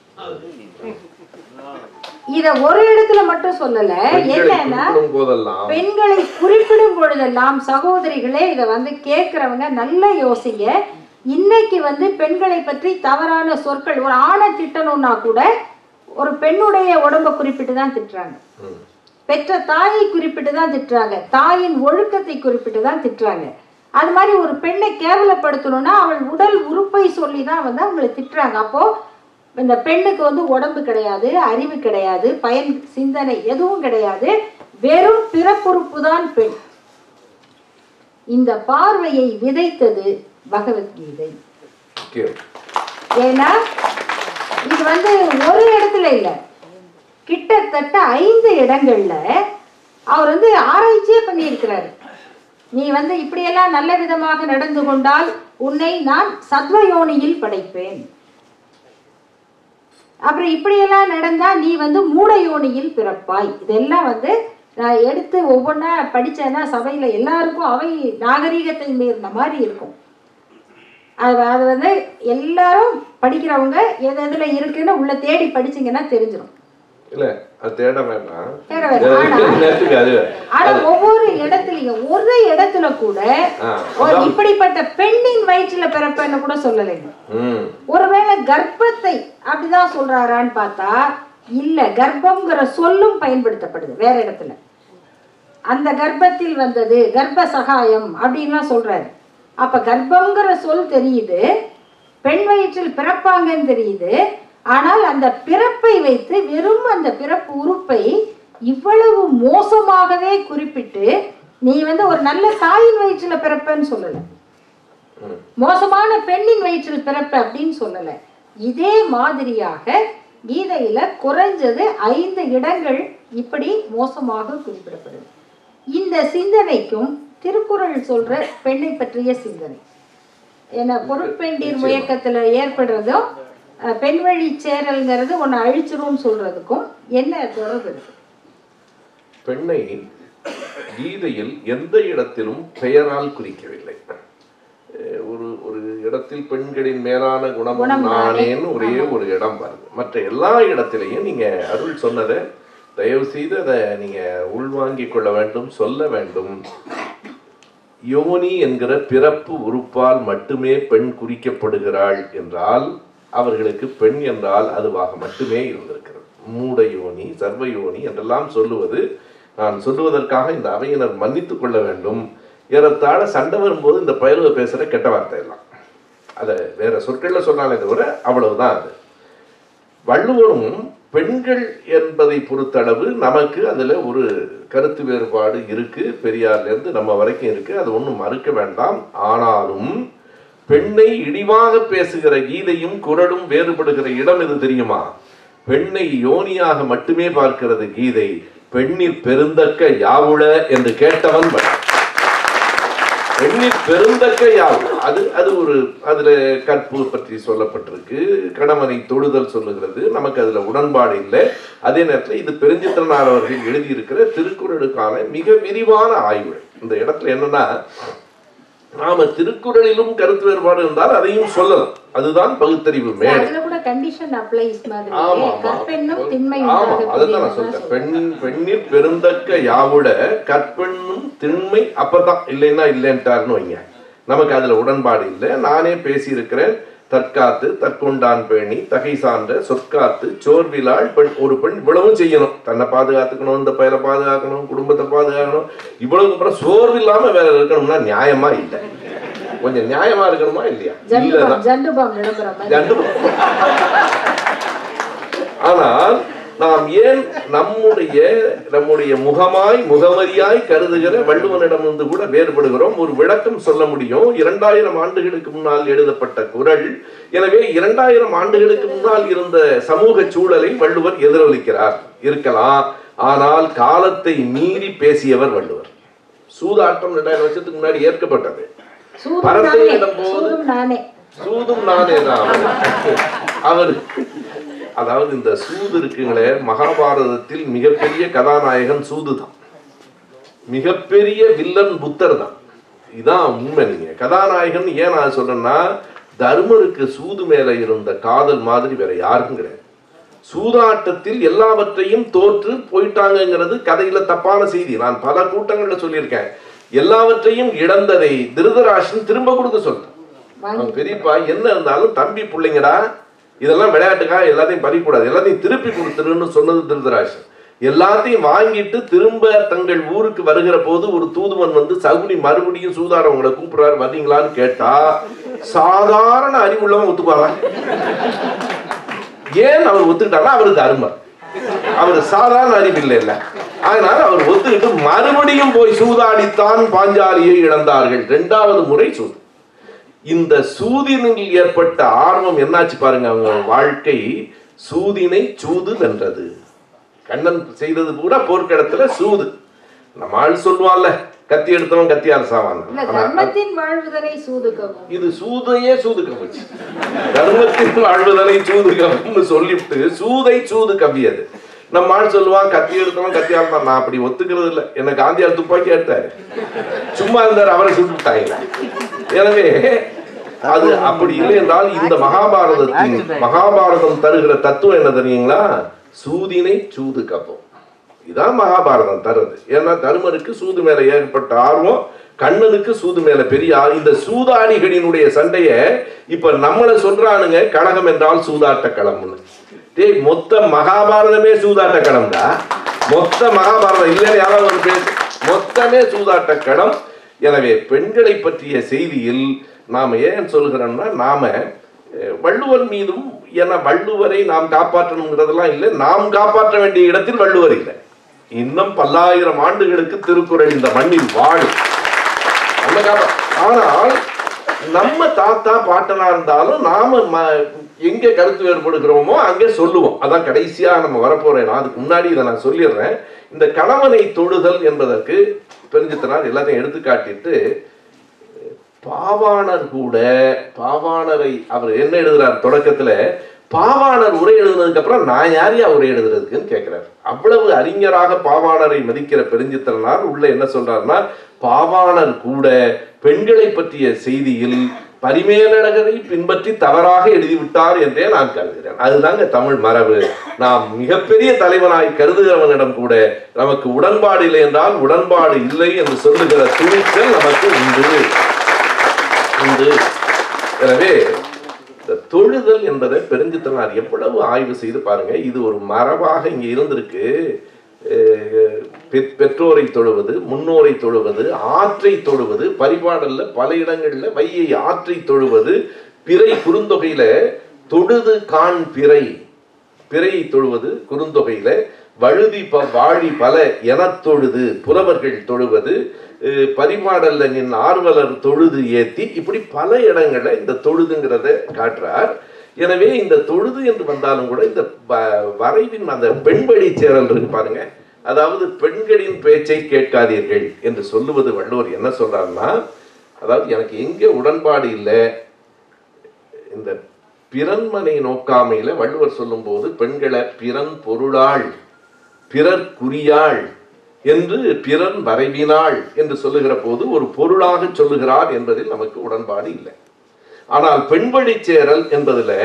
Speaker 2: இத ஒரு இடத்துல மட்டும் சொல்லல
Speaker 1: பெண்களை
Speaker 2: என்னன்னா
Speaker 1: குறிப்பிடும் போதெல்லாம்
Speaker 2: பெண்களை குறிப்பிடும் பொழுதெல்லாம் சகோதரிகளே இதை வந்து கேட்குறவங்க நல்லா யோசிங்க இன்னைக்கு வந்து பெண்களை பற்றி தவறான சொற்கள் ஒரு ஆணை திட்டணும்னா கூட ஒரு பெண்ணுடைய உடம்ப குறிப்பிட்டு தான் திட்டுறாங்க
Speaker 1: ம்.
Speaker 2: பெற்ற தாயை குறிப்பிட்டு தான் திட்டுறாங்க தாயின் ஒழுக்கத்தை குறிப்பிட்டு தான் திட்டுறாங்க அது மாதிரி ஒரு பெண்ணை கேவலப்படுத்தணும்னா அவள் உடல் உறுப்பை சொல்லி தான் வந்து அவங்களை திட்டுறாங்க அப்போ இந்த பெண்ணுக்கு வந்து உடம்பு கிடையாது அறிவு கிடையாது பயன் சிந்தனை எதுவும் கிடையாது வெறும் பிறப்புறுப்பு தான் பெண் இந்த பார்வையை விதைத்தது பகவத்கீதை
Speaker 1: முக்கியம்.
Speaker 2: ஏன்னா இது வந்து ஒரு இடத்துல இல்ல கிட்டத்தட்ட ஐந்து இடங்கள்ல அவர் வந்து ஆராய்ச்சியே பண்ணியிருக்கிறாரு நீ வந்து இப்படியெல்லாம் நல்ல விதமாக நடந்து கொண்டால் உன்னை நான் சத்வயோனியில் படைப்பேன் அப்புறம் இப்படியெல்லாம் நடந்தா நீ வந்து மூடயோனியில் பிறப்பாய் இதெல்லாம் வந்து நான் எடுத்து ஒவ்வொன்றா படிச்சேன்னா சபையில எல்லாருக்கும் அவை நாகரீகத்தை மீறின மாதிரி இருக்கும் அது அது வந்து எல்லாரும் படிக்கிறவங்க எது எதுல இருக்குன்னு உள்ள தேடி படிச்சீங்கன்னா தெரிஞ்சிடும்
Speaker 1: இல்ல அது தேட வேண்டாம்
Speaker 2: தேட வேண்டாம். ஆனா-
Speaker 1: நேரத்துக்கு அது
Speaker 2: ஆனா ஒவ்வொரு இடத்துலயும் ஒரு இடத்துல கூட
Speaker 1: ஆ,
Speaker 2: ஒரு இப்படிப்பட்ட பெண்ணின் வயிற்றுல பிறப்பேன்னு கூட சொல்லலைங்க
Speaker 1: ம்
Speaker 2: ஒருவேளை கர்ப்பத்தை அப்படிதான் சொல்றாரான்னு பார்த்தா இல்ல கர்ப்பம்ங்கிற சொல்லும் பயன்படுத்தப்படுது வேற இடத்துல அந்த கர்ப்பத்தில் வந்தது கர்ப்ப சகாயம் அப்படின்லாம் சொல்றாரு அப்ப கர்ப்பம்ங்கிற சொல் தெரியுது பெண் வயிற்றில் பிறப்பாங்கன்னு தெரியுது ஆனால் அந்த பிறப்பை வைத்து வெறும் அந்த பிறப்பு உறுப்பை இவ்வளவு மோசமாகவே குறிப்பிட்டு நீ வந்து ஒரு நல்ல தாயின் வயிற்றுல பிறப்பேன்னு சொல்லலை
Speaker 1: ம்.
Speaker 2: மோசமான பெண்ணின் வயிற்றில் பிறப்பு அப்படின்னு சொல்லல இதே மாதிரியாக கீதையில குறைஞ்சது ஐந்து இடங்கள் இப்படி மோசமாக குறிப்பிடப்படுது இந்த சிந்தனைக்கும் திருக்குறள் சொல்ற பெண்ணை பற்றிய சிந்தனை ஏன்னா பொருட்பெண்டீர் முயக்கத்துல ஏற்படுறதும் அஹ், பெண் வழி சேரல்ங்கிறது ஒன்று அழிச்சிரும்னு சொல்றதுக்கும் என்ன தொடர்பு இருக்கு
Speaker 1: பெண்ணை கீதையில் எந்த இடத்திலும் பெயரால் குறிக்கவில்லை அஹ் ஒரு ஒரு இடத்தில் பெண்களின் மேலான குணம்
Speaker 2: குணம் நானே.
Speaker 1: நானேன்னு ஒரே ஒரு இடம் வருது மற்ற எல்லா இடத்திலையும் நீங்க அருள் சொன்னதை தயவு செய்து அதை நீங்க உள்வாங்கிக் கொள்ள வேண்டும் சொல்ல வேண்டும் யோனி என்கிற பிறப்பு உறுப்பால் மட்டுமே பெண் குறிக்கப்படுகிறாள் என்றால் அவர்களுக்கு பெண் என்றால் அதுவாக மட்டுமே இருந்திருக்கிறது மூட யோனி சர்வ யோனி என்றெல்லாம் சொல்லுவது நான் சொல்லுவதற்காக இந்த அவையினர் மன்னித்துக் கொள்ள வேண்டும் ஏறத்தாழ சண்டை வரும்போது இந்த பயலுவ பேசுற கெட்ட வார்த்தை எல்லாம் அதை வேற சொற்கள்ல சொன்னாலே தவிர அவ்வளவுதான் அது வள்ளுவரும் பெண்கள் என்பதை பொறுத்தளவு நமக்கு அதுல ஒரு கருத்து வேறுபாடு இருக்கு பெரியார்ல இருந்து நம்ம வரைக்கும் இருக்கு அது ஒண்ணும் மறுக்க வேண்டாம் ஆனாலும் பெண்ணை இழிவாக பேசுகிற கீதையும் குரலும் வேறுபடுகிற இடம் எது தெரியுமா பெண்ணை யோனியாக மட்டுமே பார்க்கிறது கீதை பெண்ணில் பெருந்தக்க யாவுள என்று கேட்டவன் வள்ளல். பெண்ணின் பெருந்தக்க யாவும் அது அது ஒரு அதுல கற்பு பற்றி சொல்லப்பட்டிருக்கு கணவனை தொழுதல் சொல்லுகிறது நமக்கு அதுல உடன்பாடு இல்லை அதே நேரத்தில் இது பெருஞ்சித்திரனார் அவர்கள் எழுதியிருக்கிற திருக்குறளுக்கான மிக விரிவான ஆய்வு இந்த இடத்துல என்னன்னா நாம திருக்குறளிலும் கருத்து வேறுபாடு இருந்தால் அதையும் சொல்லலாம் அதுதான் பகுத்தறிவு மேடை
Speaker 2: அதுல கூட கண்டிஷன் அப்ளைஸ் மாதிரி
Speaker 1: ஆமா, ஆமா.
Speaker 2: கற்பெண்ணும் திண்மை
Speaker 1: ஆமா
Speaker 2: உண்டாக
Speaker 1: அதுதான் நான்
Speaker 2: புரியுதுன்னு
Speaker 1: சொல்றேன்
Speaker 2: சொல்றேன்.
Speaker 1: பெண் பெண்ணின் பெருந்தக்க யாவுட கற்பெண்ணும் திண்மை அப்பதான் இல்லைன்னா இல்லைன்ட்டாருன்னு வைங்க நமக்கு அதுல உடன்பாடு இல்லை நானே பேசியிருக்கிறேன் தற்காத்து தற்கொண்டான் பேணி தகை சான்ற சொற்காத்து சோர்விலாள் பெண் ஒரு பெண் இவ்வளவும் செய்யணும் தன்னை பாதுகாத்துக்கணும் இந்த பயிரை பாதுகாக்கணும் குடும்பத்தை பாதுகாக்கணும் இவ்வளவு அப்புறம் சோர்வில்லாம வேற இருக்கணும்னா நியாயமா இல்லை கொஞ்சம் நியாயமா இருக்கணுமா இல்லையா
Speaker 2: ஜண்டு
Speaker 1: இல்லைன்னா
Speaker 2: பாம் ஜண்டு பாம் விளம்பரம் மாதிரி
Speaker 1: ரெண்டு ஆனால் நாம் ஏன் நம்முடைய நம்முடைய முகமாய் முகவரியாய் கருதுகிற வள்ளுவனிடமிருந்து கூட வேறுபடுகிறோம் ஒரு விளக்கம் சொல்ல முடியும் இரண்டாயிரம் ஆண்டுகளுக்கு முன்னால் எழுதப்பட்ட குறள் எனவே இரண்டாயிரம் ஆண்டுகளுக்கு முன்னால் இருந்த சமூக சூழலை வள்ளுவர் எதிரொலிக்கிறார் இருக்கலாம் ஆனால் காலத்தை மீறி பேசியவர் வள்ளுவர் சூதாட்டம் ரெண்டாயிரம் வருஷத்துக்கு முன்னாடி ஏற்கப்பட்டது
Speaker 2: சூதும்
Speaker 1: பரத்தை
Speaker 2: நானே
Speaker 1: இடும்போது-
Speaker 2: சூதும் நானே
Speaker 1: சூதும் நானே தான் அவர் அதாவது இந்த சூது இருக்குங்களே மகாபாரதத்தில் மிகப்பெரிய கதாநாயகன் சூது தான் மிகப்பெரிய வில்லன் புத்தர் தான் இதான் உண்மை நீங்க கதாநாயகன் ஏன் நான் சொல்றேன்னா தர்மருக்கு சூது மேல இருந்த காதல் மாதிரி வேற யாருக்கும் கிடையாது சூதாட்டத்தில் எல்லாவற்றையும் தோற்று போயிட்டாங்கங்கிறது கதையில தப்பான செய்தி நான் பல கூட்டங்கள்ல சொல்லியிருக்கேன் எல்லாவற்றையும் இழந்ததை திருதராஷன் திரும்ப கொடுக்க சொல்றேன் அவன் பெரியப்பா என்ன இருந்தாலும் தம்பி பிள்ளைங்கடா இதெல்லாம் விளையாட்டுக்கா எல்லாத்தையும் பறிக்கூடாது எல்லாத்தையும் திருப்பி கொடுத்துருன்னு சொன்னது திருதராஷன் எல்லாத்தையும் வாங்கிட்டு திரும்ப தங்கள் ஊருக்கு வருகிற போது ஒரு தூதுவன் வந்து சகுனி மறுபடியும் சூதாட உங்களை கூப்பிடுறாரு வர்றீங்களான்னு கேட்டா சாதாரண அறிவுள்ளவன் ஒத்துக்குவாரா ஏன் அவர் ஒத்துக்கிட்டாருன்னா அவருக்கு அருமை அவர் சாதாரண அறிவு இல்லை இல்ல அதனால அவர் ஒத்துக்கிட்டு மறுபடியும் போய் சூதாடித்தான் பாஞ்சாலியை இழந்தார்கள் இரண்டாவது முறை சூது இந்த சூதினில் ஏற்பட்ட ஆர்வம் என்னாச்சு பாருங்க அவங்க வாழ்க்கை சூதினை சூது வென்றது கண்ணன் செய்தது கூட போர்க்களத்துல சூது நம்ம ஆள் சொல்லுவான்ல கத்தி எடுத்தவன் கத்தியால் சாவான்
Speaker 2: இல்ல
Speaker 1: ஆனா,
Speaker 2: தர்மத்தின் வாழ்வுதனை சூதுக்கவும்
Speaker 1: இது சூதையே சூது கவிச்சு தர்மத்தின் வாழ்வுதலை சூது கவின்னு சொல்லிவிட்டு சூதை சூது கவியது நம்ம ஆள் சொல்லுவான் கத்தி எடுத்தவன் கத்தியால் தான் நான் அப்படி ஒத்துக்கிறது இல்லை என்ன காந்தியார் துப்பாக்கி எடுத்தாரு சும்மா இருந்தார் அவரை சுட்டுட்டாங்க எனவே அது அப்படி இல்லை என்றால் இந்த மகாபாரதத்தின் மகாபாரதம் தருகிற தத்துவம் என்ன தெரியுங்களா சூதினை சூது கப்பம் இதான் மகாபாரதம் தருது ஏன்னா தருமருக்கு சூது மேல ஏற்பட்ட ஆர்வம் கண்ணனுக்கு சூது மேல பெரிய ஆ- இந்த சூதாடிகளினுடைய சண்டைய இப்ப நம்மள சொல்றானுங்க கழகம் என்றால் சூதாட்ட களம்னு டேய் மொத்த மகாபாரதமே சூதாட்ட களம்டா மொத்த மகாபாரதம் இல்லைன்னு யாராவது ஒரு பேர் மொத்தமே சூதாட்ட களம் எனவே பெண்களை பற்றிய செய்தியில் நாம ஏன் சொல்கிறோம்னா நாம அஹ், வள்ளுவர் மீதும் ஏன்னா வள்ளுவரை நாம் காப்பாற்றணுங்கிறதெல்லாம் இல்லை நாம் காப்பாற்ற வேண்டிய இடத்தில் வள்ளுவர் இல்லை இன்னும் பல்லாயிரம் ஆண்டுகளுக்கு திருக்குறள் இந்த மண்ணில் வாழும் நம்ம காப்பா ஆனால் நம்ம தாத்தா பாட்டனா இருந்தாலும் நாம ம- எங்க கருத்து வேறுபடுகிறோமோ அங்கே சொல்லுவோம் அதான் கடைசியா நம்ம வரப்போறேன் நான் அதுக்கு முன்னாடி இதை நான் சொல்லிடுறேன் இந்த கணவனை தொழுதல் என்பதற்கு பெருஞ்சித்தனார் எல்லாத்தையும் எடுத்து காட்டிட்டு பாவாணர் கூட பாவாணரை அவர் என்ன எழுதுறார் தொடக்கத்துல பாவாணர் உரை எழுதுனதுக்கு அப்புறம் நான் யார் யா உரை எழுதுறதுக்குன்னு கேட்கிறார் அவ்வளவு அறிஞராக பாவாணரை மதிக்கிற பெருஞ்சித்திரனார் உள்ள என்ன சொல்றாருன்னா பாவாணர் கூட பெண்களை பற்றிய செய்தியில் பரிமேலழகரை பின்பற்றி தவறாக எழுதிவிட்டார் என்றே நான் கருதுகிறேன் அதுதாங்க தமிழ் மரபு நாம் மிகப்பெரிய தலைவனாய் கருதுகிறவனிடம் கூட நமக்கு உடன்பாடு இல்லை என்றால் உடன்பாடு இல்லை என்று சொல்லுகிற துணிச்சல் நமக்கு உண்டு உண்டு எனவே இந்த தொழுதல் என்பதை பெருஞ்சித்தனார் எவ்வளவு ஆய்வு செய்து பாருங்க இது ஒரு மரபாக இங்க இருந்திருக்கு அஹ் பெ- பெற்றோரை தொழுவது முன்னோரை தொழுவது ஆற்றை தொழுவது பரிபாடல்ல பல இடங்கள்ல வையை ஆற்றை தொழுவது பிறை குறுந்தொகையில தொழுது காண் பிறை பிறையை தொழுவது குறுந்தொகையில வழுதி ப வாழி பல எனத் தொழுது புலவர்கள் தொழுவது அஹ் பரிமாடல்ல நின் ஆர்வலர் தொழுது ஏத்தி இப்படி பல இடங்கள்ல இந்த தொழுதுங்கிறத காட்டுறார் எனவே இந்த தொழுது என்று வந்தாலும் கூட இந்த வ- வரைவின் அந்த பெண் வழி சேரல் இருக்கு பாருங்க அதாவது பெண்களின் பேச்சை கேட்காதீர்கள் என்று சொல்லுவது வள்ளுவர் என்ன சொல்றாருன்னா அதாவது எனக்கு எங்கே உடன்பாடு இல்லை இந்த பிறன்மனை நோக்காமையில வள்ளுவர் சொல்லும்போது பெண்களை பிறன் பொருளாள் பிறர் குறியாள் என்று பிறன் வரைவினாள் என்று சொல்லுகிற போது ஒரு பொருளாக சொல்லுகிறார் என்பதில் நமக்கு உடன்பாடு இல்லை ஆனால் பெண்வழி சேரல் என்பதுல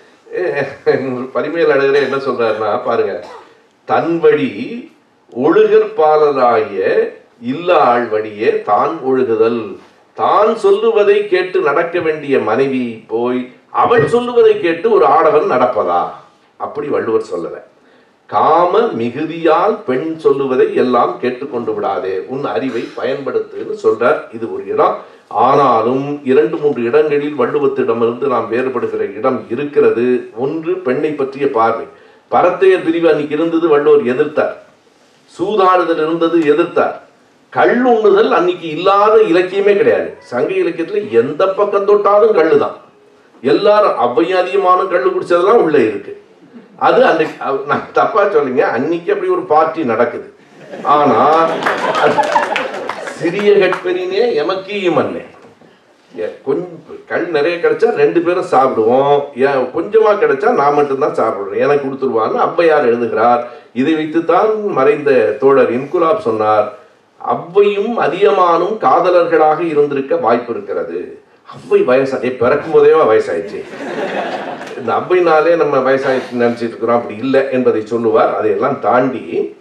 Speaker 1: பரிமையில் அழகரே என்ன சொல்றாருன்னா பாருங்க தன் வழி ஒழுகற்பாளராகிய இல்ல ஆள் வழியே தான் ஒழுகுதல் தான் சொல்லுவதை கேட்டு நடக்க வேண்டிய மனைவி போய் அவள் சொல்லுவதை கேட்டு ஒரு ஆடவன் நடப்பதா அப்படி வள்ளுவர் சொல்லல காம மிகுதியால் பெண் சொல்லுவதை எல்லாம் கேட்டுக்கொண்டு விடாதே உன் அறிவை பயன்படுத்துன்னு சொல்றார் இது ஒரு இடம் ஆனாலும் இரண்டு மூன்று இடங்களில் வள்ளுவத்திடமிருந்து நாம் வேறுபடுகிற இடம் இருக்கிறது ஒன்று பெண்ணை பற்றிய பார்வை பரத்தையர் பிரிவு அன்னைக்கு இருந்தது வள்ளுவர் எதிர்த்தார் சூதாடுதல் இருந்தது எதிர்த்தார் கல் உண்ணுதல் அன்னைக்கு இல்லாத இலக்கியமே கிடையாது சங்க இலக்கியத்துல எந்த பக்கம் தொட்டாலும் கல்லு தான் எல்லாரும் அவ்வையும் அதிகமான கல்லு குடிச்சதெல்லாம் உள்ள இருக்கு அது அன்னைக்கு அவ- நான் தப்பா சொல்லுங்க அன்னைக்கு அப்படி ஒரு பார்ட்டி நடக்குது ஆனா அது சிறிய கட்பெரினே எமக்கியும் அல்ல கொஞ்சம் கல் நிறைய கிடைச்சா ரெண்டு பேரும் சாப்பிடுவோம் ஏன் கொஞ்சமா கிடைச்சா நான் மட்டும்தான் சாப்பிடுறேன் எனக்கு கொடுத்துருவான்னு ஔவையார் எழுதுகிறார் இதை வைத்துத்தான் மறைந்த தோழர் இன்குலாப் சொன்னார் அவ்வையும் அதியமானும் காதலர்களாக இருந்திருக்க வாய்ப்பு இருக்கிறது அவ்வை வயசா ஏ பிறக்கும் போதேவா வயசாயிடுச்சு இந்த அவ்வைனாலே நம்ம வயசாயிடுச்சு நினைச்சிட்டு இருக்கிறோம் அப்படி இல்லை என்பதை சொல்லுவார் அதையெல்லாம் தாண்டி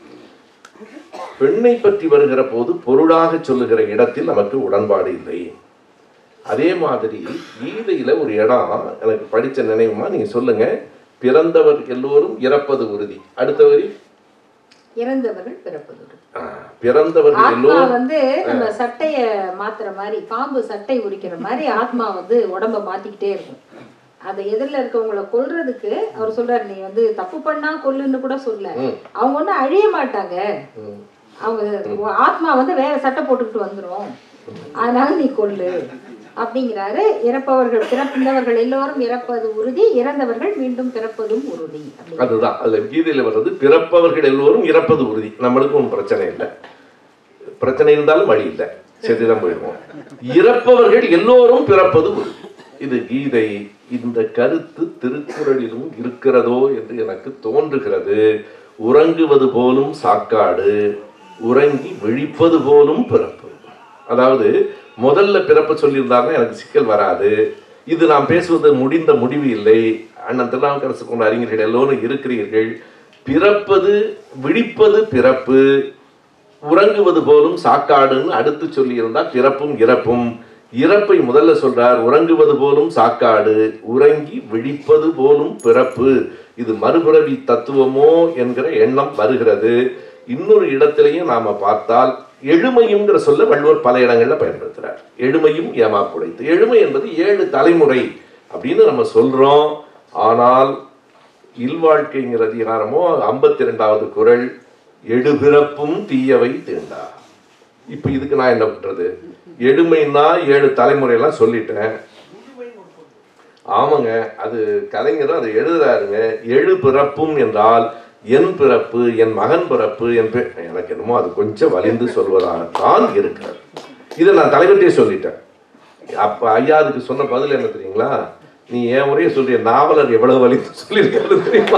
Speaker 1: பெண்ணை பற்றி வருகிற போது பொருளாக சொல்லுகிற இடத்தில் நமக்கு உடன்பாடு இல்லை அதே மாதிரி கீதையில ஒரு இடம் எனக்கு படிச்ச நினைவுமா நீங்க சொல்லுங்க பிறந்தவர் எல்லோரும் இறப்பது உறுதி அடுத்த வரி
Speaker 2: இறந்தவர்கள் பிறப்பது
Speaker 1: ஆ, பிறந்தவர்கள்
Speaker 2: ஆத்மா
Speaker 1: எல்லோரும்
Speaker 2: வந்து நம்ம சட்டைய மாத்துற மாதிரி பாம்பு சட்டை உரிக்கிற மாதிரி ஆத்மா வந்து உடம்ப மாத்திக்கிட்டே இருக்கும் அதை எதிரில் இருக்கவங்கள கொல்றதுக்கு அவர் சொல்றாரு நீ வந்து தப்பு பண்ணா கொல்லுன்னு கூட சொல்ல
Speaker 1: ம்.
Speaker 2: அவங்க ஒன்றும் அழிய மாட்டாங்க
Speaker 1: ம்,
Speaker 2: அவங்க ஆத்மா வந்து வேற சட்டை போட்டுக்கிட்டு வந்துரும் அதனால நீ கொல்லு அப்படிங்கிறாரு இறப்பவர்கள் பிறந்தவர்கள் எல்லோரும் இறப்பது உறுதி இறந்தவர்கள் மீண்டும் பிறப்பதும் உறுதி அப்படி
Speaker 1: அதுதான் அதுல கீதையில வர்றது பிறப்பவர்கள் எல்லோரும் இறப்பது உறுதி நம்மளுக்கு ஒன்றும் பிரச்சனை இல்லை பிரச்சனை இருந்தாலும் வழி இல்லை செத்துதான் போயிடுவோம் இறப்பவர்கள் எல்லோரும் பிறப்பது உறுதி இது கீதை இந்த கருத்து திருக்குறளிலும் இருக்கிறதோ என்று எனக்கு தோன்றுகிறது உறங்குவது போலும் சாக்காடு உறங்கி விழிப்பது போலும் பிறப்பு அதாவது முதல்ல பிறப்பு சொல்லியிருந்தாருன்னா எனக்கு சிக்கல் வராது இது நாம் பேசுவது முடிந்த முடிவு இல்லை அண்ணன் திருநாவுக்கரசு கொண்ட அறிஞர்கள் எல்லோரும் இருக்கிறீர்கள் பிறப்பது விழிப்பது பிறப்பு உறங்குவது போலும் சாக்காடுன்னு அடுத்து சொல்லியிருந்தா பிறப்பும் இறப்பும் இறப்பை முதல்ல சொல்றார் உறங்குவது போலும் சாக்காடு உறங்கி விழிப்பது போலும் பிறப்பு இது மறுபிறவி தத்துவமோ என்கிற எண்ணம் வருகிறது இன்னொரு இடத்திலையும் நாம பார்த்தால் எழுமையுங்கிற சொல்ல வள்ளுவர் பல இடங்கள்ல பயன்படுத்துறார் எழுமையும் ஏமாப்புடைத்து எழுமை என்பது ஏழு தலைமுறை அப்படின்னு நம்ம சொல்றோம் ஆனால் இல்வாழ்க்கைங்கிற அதிகாரமோ ஐம்பத்தி ரெண்டாவது குறள் எடுபிறப்பும் தீயவை தீண்டா இப்ப இதுக்கு நான் என்ன பண்றது எடுமைன்னா ஏழு தலைமுறையெல்லாம் சொல்லிட்டேன் ஆமாங்க அது கலைஞரும் அதை எழுதுறாருங்க எழு பிறப்பும் என்றால் என் பிறப்பு என் மகன் பிறப்பு என் பே- எனக்கு என்னமோ அது கொஞ்சம் வலிந்து சொல்வதாகத்தான் இருக்கிறது இதை நான் தலைவர்கிட்டே சொல்லிட்டேன் அப்ப ஐயா அதுக்கு சொன்ன பதில் என்ன தெரியுங்களா நீ ஏன் முறையே சொல்றிய நாவலர் எவ்வளவு வலிந்து சொல்லியிருக்காரு தெரியுமா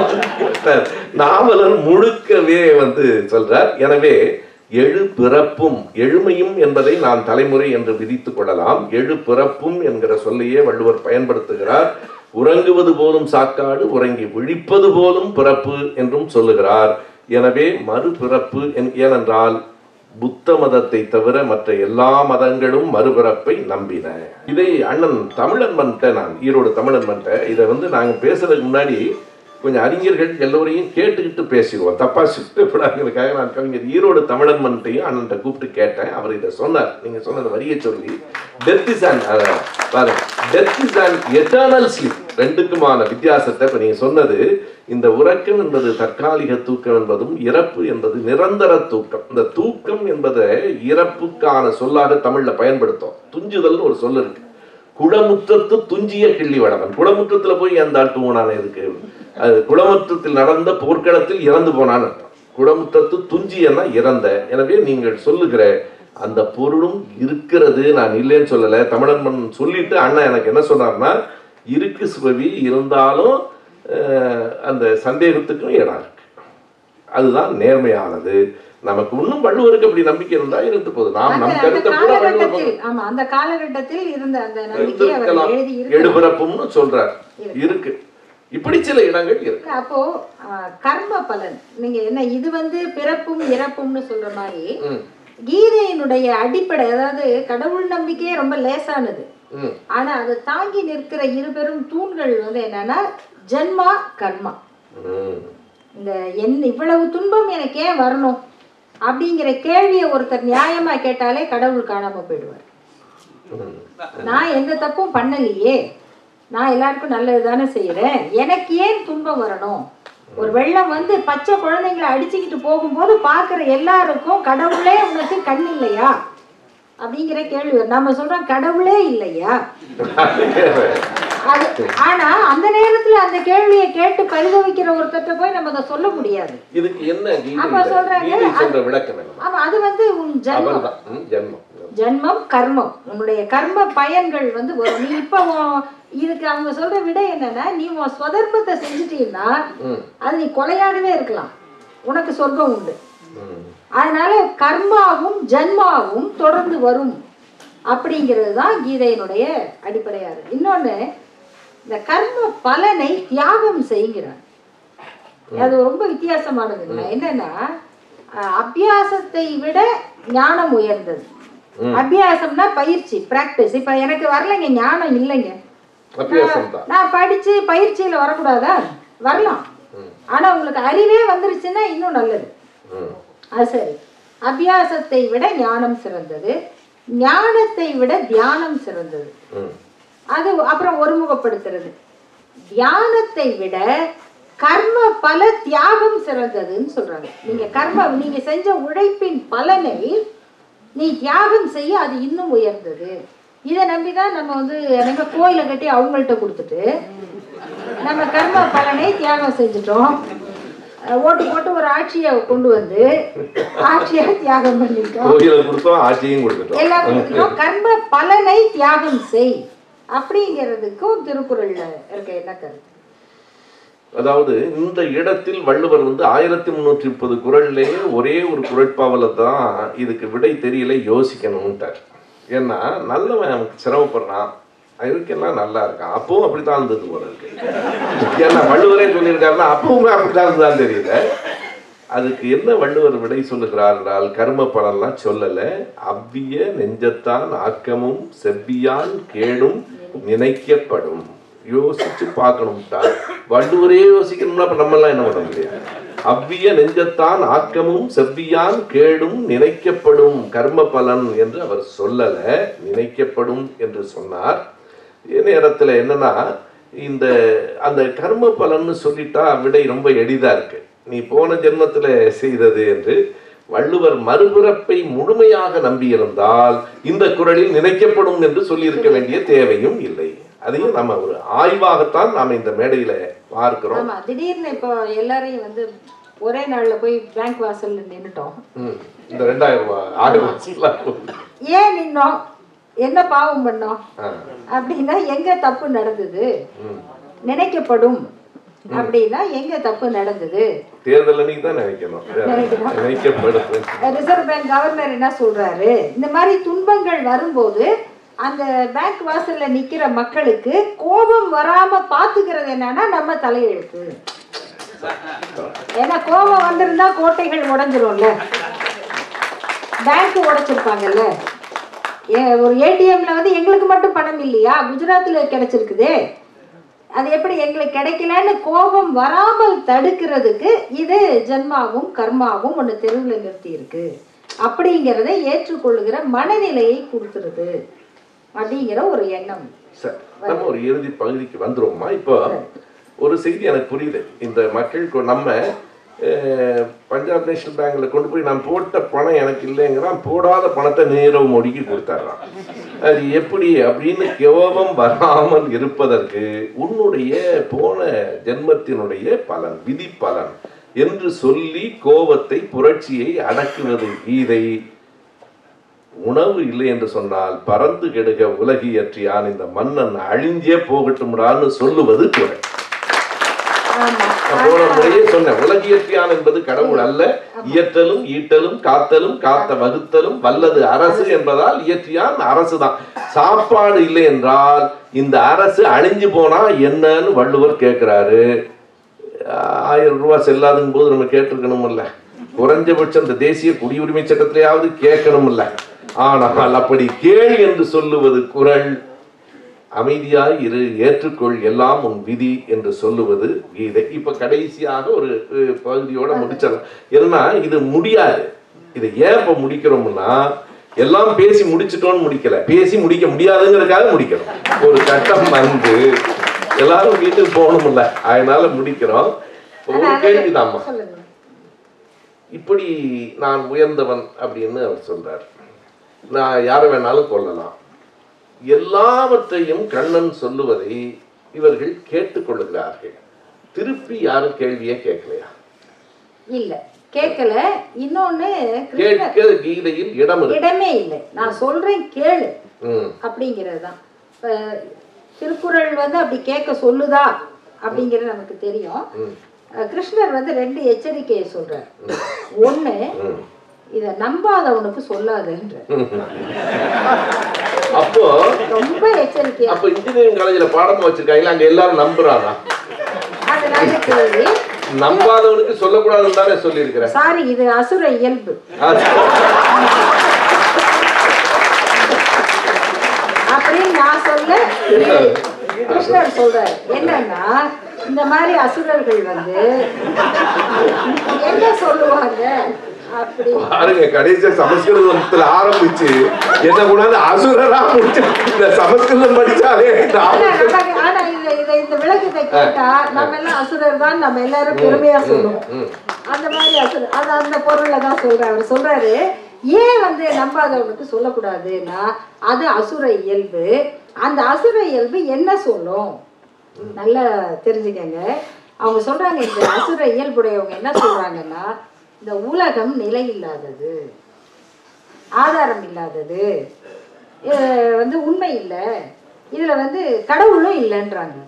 Speaker 1: நாவலர் முழுக்கவே வந்து சொல்றார் எனவே எழு பிறப்பும் எழுமையும் என்பதை நான் தலைமுறை என்று விதித்துக் கொள்ளலாம் எழு பிறப்பும் என்கிற சொல்லையே வள்ளுவர் பயன்படுத்துகிறார் உறங்குவது போலும் சாக்காடு உறங்கி விழிப்பது போலும் பிறப்பு என்றும் சொல்லுகிறார் எனவே மறுபிறப்பு என்- ஏனென்றால் புத்த மதத்தை தவிர மற்ற எல்லா மதங்களும் மறுபிறப்பை நம்பின இதை அண்ணன் தமிழன்மன்ட்ட நான் ஈரோடு தமிழன்மன்ட்ட இதை வந்து நாங்கள் பேசுறதுக்கு முன்னாடி கொஞ்சம் அறிஞர்கள் எல்லோரையும் கேட்டுக்கிட்டு பேசிடுவோம் தப்பா சொல்லக்கூடாதுங்கிறதுக்காக நான் கவிஞர் ஈரோடு தமிழன்மன்ட்டையும் அண்ணன்ட்ட கூப்பிட்டு கேட்டேன் அவர் இதை சொன்னார் நீங்க சொன்னதை வரிய சொல்லி டெத் இஸ் அண்ட் பாருங்க death is and eternal sleep ரெண்டுக்குமான வித்தியாசத்தை இப்ப நீங்க சொன்னது இந்த உறக்கம் என்பது தற்காலிக தூக்கம் என்பதும் இறப்பு என்பது நிரந்தர தூக்கம் இந்த தூக்கம் என்பதை இறப்புக்கான சொல்லாக தமிழ்ல பயன்படுத்தும் துஞ்சுதல்னு ஒரு சொல் இருக்கு குளமுற்றத்து துஞ்சிய கிள்ளி வடவன் குளமுற்றத்துல போய் அந்த ஆள் தூங்கினானே இருக்கு அது குளமுற்றத்தில் நடந்த போர்க்களத்தில் இறந்து போனான்னு அர்த்தம் குளமுற்றத்து துஞ்சியன்னா இறந்த எனவே நீங்கள் சொல்லுகிற அந்த பொருளும் இருக்கிறது நான் இல்லைன்னு சொல்லலை தமிழன் மண் சொல்லிட்டு அண்ணன் எனக்கு என்ன சொன்னார்னா இருக்கு சுபவி இருந்தாலும் அஹ், அந்த சந்தேகத்துக்கும் இடம் இருக்கு அதுதான் நேர்மையானது நமக்கு இன்னும் வள்ளுவருக்கு அப்படி நம்பிக்கை இருந்தா இருந்து போகுது நாம்
Speaker 2: அந்த
Speaker 1: நம்
Speaker 2: அந்த
Speaker 1: கருத்தை பூரா வள்ளுவர்
Speaker 2: காலகட்டத்தில் ஆமா அந்த காலகட்டத்தில் இருந்த அந்த நம்பிக்கையை அவர்
Speaker 1: இருக்கலாம்.
Speaker 2: எழுதி இருக்கலாம்.
Speaker 1: எடுபிறப்பும்னு சொல்றார் இருக்கு இப்படி சில இடங்கள் இருக்கு
Speaker 2: அப்போ ஆஹ், கர்ம பலன் நீங்க என்ன இது வந்து பிறப்பும் இறப்பும்னு சொல்ற மாதிரி
Speaker 1: ம்,
Speaker 2: கீதையினுடைய அடிப்படை அதாவது கடவுள் நம்பிக்கையே ரொம்ப லேசானது
Speaker 1: ம்,
Speaker 2: ஆனா அதை தாங்கி நிற்கிற இருபெரும் தூண்கள் வந்து என்னன்னா ஜென்மா கர்மா
Speaker 1: ம்.
Speaker 2: இந்த என் இவ்வளவு துன்பம் எனக்கு ஏன் வரணும் அப்படிங்கிற கேள்வியை ஒருத்தர் நியாயமா கேட்டாலே கடவுள் காணாம போயிடுவார்
Speaker 1: ம்.
Speaker 2: நான் எந்த தப்பும் பண்ணலையே நான் எல்லாருக்கும் நல்லது தானே செய்யறேன் எனக்கு ஏன் துன்பம் வரணும் ஒரு வெள்ளம் வந்து பச்சை குழந்தைங்களை அடிச்சுக்கிட்டு போகும்போது பார்க்குற எல்லாருக்கும் கடவுளே உனக்கு கண் இல்லையா அப்படிங்கிற கேள்வி வரும். நம்ம சொல்றோம் கடவுளே இல்லையா அது ஆனா அந்த நேரத்துல அந்த கேள்வியை கேட்டு பரிதவிக்கிற ஒருத்தர்ட்ட போய் நம்ம அதை சொல்ல முடியாது
Speaker 1: இதுக்கு என்ன கீதை
Speaker 2: அப்ப சொல்றாங்க,
Speaker 1: கீதை சொல்ற விளக்கம் என்ன
Speaker 2: ஆமா அது வந்து உன் ஜென்மம்
Speaker 1: அவர்தான் ம், ஜென்மம்
Speaker 2: ஜென்மம் கர்மம் உன்னுடைய கர்ம பயன்கள் வந்து வரும் நீ இப்போ உன் இதுக்கு அவங்க சொல்ற விட என்னன்னா நீ உன் ஸ்வதர்மத்தை செஞ்சுட்டீன்னா
Speaker 1: ம்,
Speaker 2: அது நீ கொலையாகவே இருக்கலாம் உனக்கு சொர்க்கம் உண்டு
Speaker 1: ம்.
Speaker 2: அதனால கர்மாவும் ஜன்மாவும் தொடர்ந்து வரும் அப்படிங்கிறது தான் கீதையினுடைய அடிப்படையா இருக்கு இன்னொன்னு இந்த கர்ம பலனை தியாகம் செய்கிறார் அது ரொம்ப வித்தியாசமானதுங்க என்னன்னா அஹ், அபியாசத்தை விட ஞானம் உயர்ந்தது
Speaker 1: ம்.
Speaker 2: அபியாசம்னா பயிற்சி பிராக்டிஸ் இப்ப எனக்கு வரலைங்க ஞானம் இல்லைங்க
Speaker 1: அபியாசம் தான்
Speaker 2: நான் படிச்சு பயிற்சியில வரக்கூடாதா வரலாம்
Speaker 1: ம்,
Speaker 2: ஆனா உங்களுக்கு அறிவே வந்துருச்சுன்னா இன்னும் நல்லது
Speaker 1: ம்.
Speaker 2: அது சரி அபியாசத்தை விட ஞானம் சிறந்தது ஞானத்தை விட தியானம் சிறந்தது
Speaker 1: ம்.
Speaker 2: அது அப்புறம் ஒருமுகப்படுத்துறது தியானத்தை விட கர்ம பல தியாகம் சிறந்ததுன்னு சொல்றாங்க நீங்க கர்ம நீங்க செஞ்ச உழைப்பின் பலனை நீ தியாகம் செய்ய அது இன்னும் உயர்ந்தது இதை நம்பிதான் நம்ம வந்து நம்ம கோயிலை கட்டி அவங்கள்ட்ட கொடுத்துட்டு நம்ம கர்ம பலனை தியாகம் செஞ்சுட்டோம் அஹ் ஓட்டு போட்டு ஒரு ஆட்சியை கொண்டு வந்து ஆட்சியை தியாகம் பண்ணிட்டோம்
Speaker 1: கோயிலை கொடுத்தோம் ஆட்சியும் கொடுத்துட்டோம்
Speaker 2: எல்லாம் கொடுத்துட்டோம் கர்ம பலனை தியாகம் செய் அப்படிங்கிறதுக்கும் திருக்குறள்ல இருக்க என்ன கருத்து
Speaker 1: அதாவது இந்த இடத்தில் வள்ளுவர் வந்து ஆயிரத்தி முந்நூற்றி முப்பது குரல்லையே ஒரே ஒரு குரட்பாவில் தான் இதுக்கு விடை தெரியல யோசிக்கணும்ட்டார் ஏன்னா நல்லவன் அவனுக்கு சிரமப்படுறான் அதுக்கெல்லாம் நல்லா இருக்கான் அப்பவும் அப்படித்தான் இருந்தது போல இருக்கு ஏன்னா வள்ளுவரே சொல்லியிருக்காருன்னா அப்பவுமே அப்படித்தான் இருந்தான்னு தெரியல அதுக்கு என்ன வள்ளுவர் விடை சொல்லுகிறார் என்றால் கர்ம பலன்லாம் சொல்லல அவ்விய நெஞ்சத்தான் ஆக்கமும் செவ்வியான் கேடும் நினைக்கப்படும் யோசிச்சு பார்க்கணும்டா வள்ளுவரே யோசிக்கணும்னா அப்ப நம்ம எல்லாம் என்ன பண்ண முடியாது அவ்விய நெஞ்சத்தான் ஆக்கமும் செவ்வியான் கேடும் நினைக்கப்படும் கர்ம பலன் என்று அவர் சொல்லல நினைக்கப்படும் என்று சொன்னார் இதே நேரத்துல என்னன்னா இந்த அந்த கர்ம பலன்னு சொல்லிட்டா விடை ரொம்ப எளிதா இருக்கு நீ போன ஜென்மத்துல செய்தது என்று வள்ளுவர் மறுபிறப்பை முழுமையாக நம்பியிருந்தால் இந்த குரலில் நினைக்கப்படும் என்று சொல்லியிருக்க வேண்டிய தேவையும் இல்லை அதையும் நம்ம ஒரு ஆய்வாகத்தான் நாம இந்த மேடையில பார்க்கிறோம்
Speaker 2: ஆமா திடீர்னு இப்போ எல்லாரையும் வந்து ஒரே நாள்ல போய் பேங்க் வாசல்ல நின்னுட்டோம்
Speaker 1: ம். இந்த ரெண்டாயிரம் ரூபாய் ஆயிரம் ரூபாய்
Speaker 2: ஏன் நின்னோம் என்ன பாவம் பண்ணோம்
Speaker 1: ஆ.
Speaker 2: அப்படின்னா எங்க தப்பு நடந்தது
Speaker 1: ம்.
Speaker 2: நினைக்கப்படும் அப்படின்னா எங்க தப்பு நடந்தது
Speaker 1: தேர்தல் அன்னைக்கு தான் நினைக்கணும்
Speaker 2: நினைக்கணும்.
Speaker 1: நினைக்கப்படும்
Speaker 2: ரிசர்வ் பேங்க் கவர்னர் என்ன சொல்றாரு இந்த மாதிரி துன்பங்கள் வரும்போது அந்த பேங்க் வாசல்ல நிக்கிற மக்களுக்கு கோபம் வராம பாத்துக்கிறது என்னன்னா நம்ம தலையெழுத்து ஏன்னா கோபம் வந்திருந்தா கோட்டைகள் உடைஞ்சிரும்ல பேங்க் உடைச்சிருப்பாங்கல்ல ஏ- ஒரு ஏடிஎம்ல வந்து எங்களுக்கு மட்டும் பணம் இல்லையா குஜராத்ல கிடைச்சிருக்குதே அது எப்படி எங்களுக்கு கிடைக்கலன்னு கோபம் வராமல் தடுக்கிறதுக்கு இது ஜென்மாவும் கர்மாவும் ஒன்று தெருவில் நிறுத்தி இருக்கு அப்படிங்கிறதை ஏற்றுக்கொள்ளுகிற மனநிலையை கொடுத்துருது அப்படிங்கிற ஒரு எண்ணம்
Speaker 1: சரி நம்ம ஒரு இறுதி பகுதிக்கு வந்துருவோமா இப்போ ஒரு செய்தி எனக்கு புரியுது இந்த மக்கள் கொ- நம்ம அஹ், பஞ்சாப் நேஷனல் பேங்க்ல கொண்டு போய் நான் போட்ட பணம் எனக்கு இல்லைங்கிறான் போடாத பணத்தை நீரவ் மோடிக்கு கொடுத்துட்றான் அது எப்படி அப்படின்னு கோபம் வராமல் இருப்பதற்கு உன்னுடைய போன ஜென்மத்தினுடைய பலன் விதி பலன் என்று சொல்லி கோபத்தை புரட்சியை அடக்குவது கீதை உணவு இல்லை என்று சொன்னால் பறந்து கெடுக உலகியற்றியான் இந்த மன்னன் அழிஞ்சே போகட்டும்டான்னு சொல்லுவது குறை
Speaker 2: ஆமா
Speaker 1: நான் போன முறையே சொன்னேன் உலகியற்றியான் என்பது கடவுள் அல்ல இயற்றலும் ஈட்டலும் காத்தலும் காத்த வகுத்தலும் வல்லது அரசு என்பதால் இயற்றியான் அரசு தான் சாப்பாடு இல்லை என்றால் இந்த அரசு அழிஞ்சு போனா என்னன்னு வள்ளுவர் கேட்கிறாரு ஆயிரம் ரூபாய் செல்லாதுங்க போது நம்ம கேட்டிருக்கணும்ல குறைஞ்சபட்சம் இந்த தேசிய குடியுரிமை சட்டத்திலேயாவது கேட்கணும்ல ஆனால் அப்படி கேள் என்று சொல்லுவது குரல் அமைதியாய் இரு ஏற்றுக்கொள் எல்லாம் உன் விதி என்று சொல்லுவது கீதை இப்ப கடைசியாக ஒரு அஹ், பகுதியோட முடிச்சிடலாம் ஏன்னா இது முடியாது இதை ஏன் இப்ப முடிக்கிறோம்னா எல்லாம் பேசி முடிச்சிட்டோம்னு முடிக்கல பேசி முடிக்க முடியாதுங்கிறதுக்காக முடிக்கிறோம் ஒரு கட்டம் வந்து எல்லாரும் வீட்டுக்கு போகணும்ல அதனால முடிக்கிறோம் ஒரு கேள்விதாம்மா
Speaker 2: சொல்லுங்க
Speaker 1: இப்படி நான் உயர்ந்தவன் அப்படின்னு அவர் சொல்றார் நான் யாரை வேணாலும் கொல்லலாம் எல்லாவற்றையும் கண்ணன் சொல்லுவதை இவர்கள் கேட்டுக்கொள்ளுகிறார்கள் திருப்பி யாரும் கேள்வியே கேட்கலையா
Speaker 2: இல்ல கேட்கல இன்னொன்னு கிருஷ்ணர்
Speaker 1: கேட்க கீதையில் இடம் இருக்கு
Speaker 2: இடமே இல்லை நான் சொல்றேன் கேளு
Speaker 1: ம்,
Speaker 2: அப்படிங்கிறது தான் இப்ப திருக்குறள் வந்து அப்படி கேட்க சொல்லுதா அப்படிங்கிறது நமக்கு தெரியும்
Speaker 1: ம்,
Speaker 2: அஹ் கிருஷ்ணர் வந்து ரெண்டு எச்சரிக்கையை சொல்றார் ஒண்ணு
Speaker 1: ம்.
Speaker 2: இத நம்பாதவனுக்கு சொல்லாதுன்ற
Speaker 1: ம். அப்போ
Speaker 2: ரொம்ப எச்சரிக்கையா
Speaker 1: அப்ப இன்ஜினியரிங் காலேஜ்ல பாடம் வச்சிருக்காங்களா அங்க எல்லாரும் நம்புறானா
Speaker 2: அது நல்ல கேள்வி
Speaker 1: நம்பாதவனுக்கு சொல்லக்கூடாதுன்னு தானே சொல்லியிருக்கிறேன்
Speaker 2: சாரி இது அசுர இயல்பு அப்படின்னு நான் சொல்ல கிருஷ்ணர் சொல்றாரு என்னன்னா இந்த மாதிரி அசுரர்கள் வந்து என்ன சொல்லுவாங்க அப்படி
Speaker 1: பாருங்க கடைசியா சமஸ்கிருதத்துல ஆரம்பிச்சு என்ன கூடாது அசுரரா முடிச்சு இந்த சமஸ்கிருதம் படிச்சாலே இந்த
Speaker 2: ஆனா
Speaker 1: ஆபத்து.
Speaker 2: நமக்கு- ஆனா இத இத இந்த விளக்கத்தை கேட்டா நம்ம எல்லாம் அசுரர் தான் நம்ம எல்லாரும் பெருமையா சொல்லுவோம்
Speaker 1: ம்.
Speaker 2: அந்த மாதிரி அசுர அது அந்த பொருள்ல தான் சொல்றாரு அவர் சொல்றாரு ஏன் வந்து நம்பாதவனுக்கு சொல்லக்கூடாதுன்னா அது அசுர இயல்பு அந்த அசுர இயல்பு என்ன சொல்லும் நல்லா தெரிஞ்சுக்கங்க அவங்க சொல்றாங்க இந்த அசுர இயல்புடையவங்க என்ன சொல்றாங்கன்னா இந்த உலகம் நிலை இல்லாதது ஆதாரம் இல்லாதது அஹ் வந்து உண்மை இல்லை இதுல வந்து கடவுளும் இல்லைன்றாங்க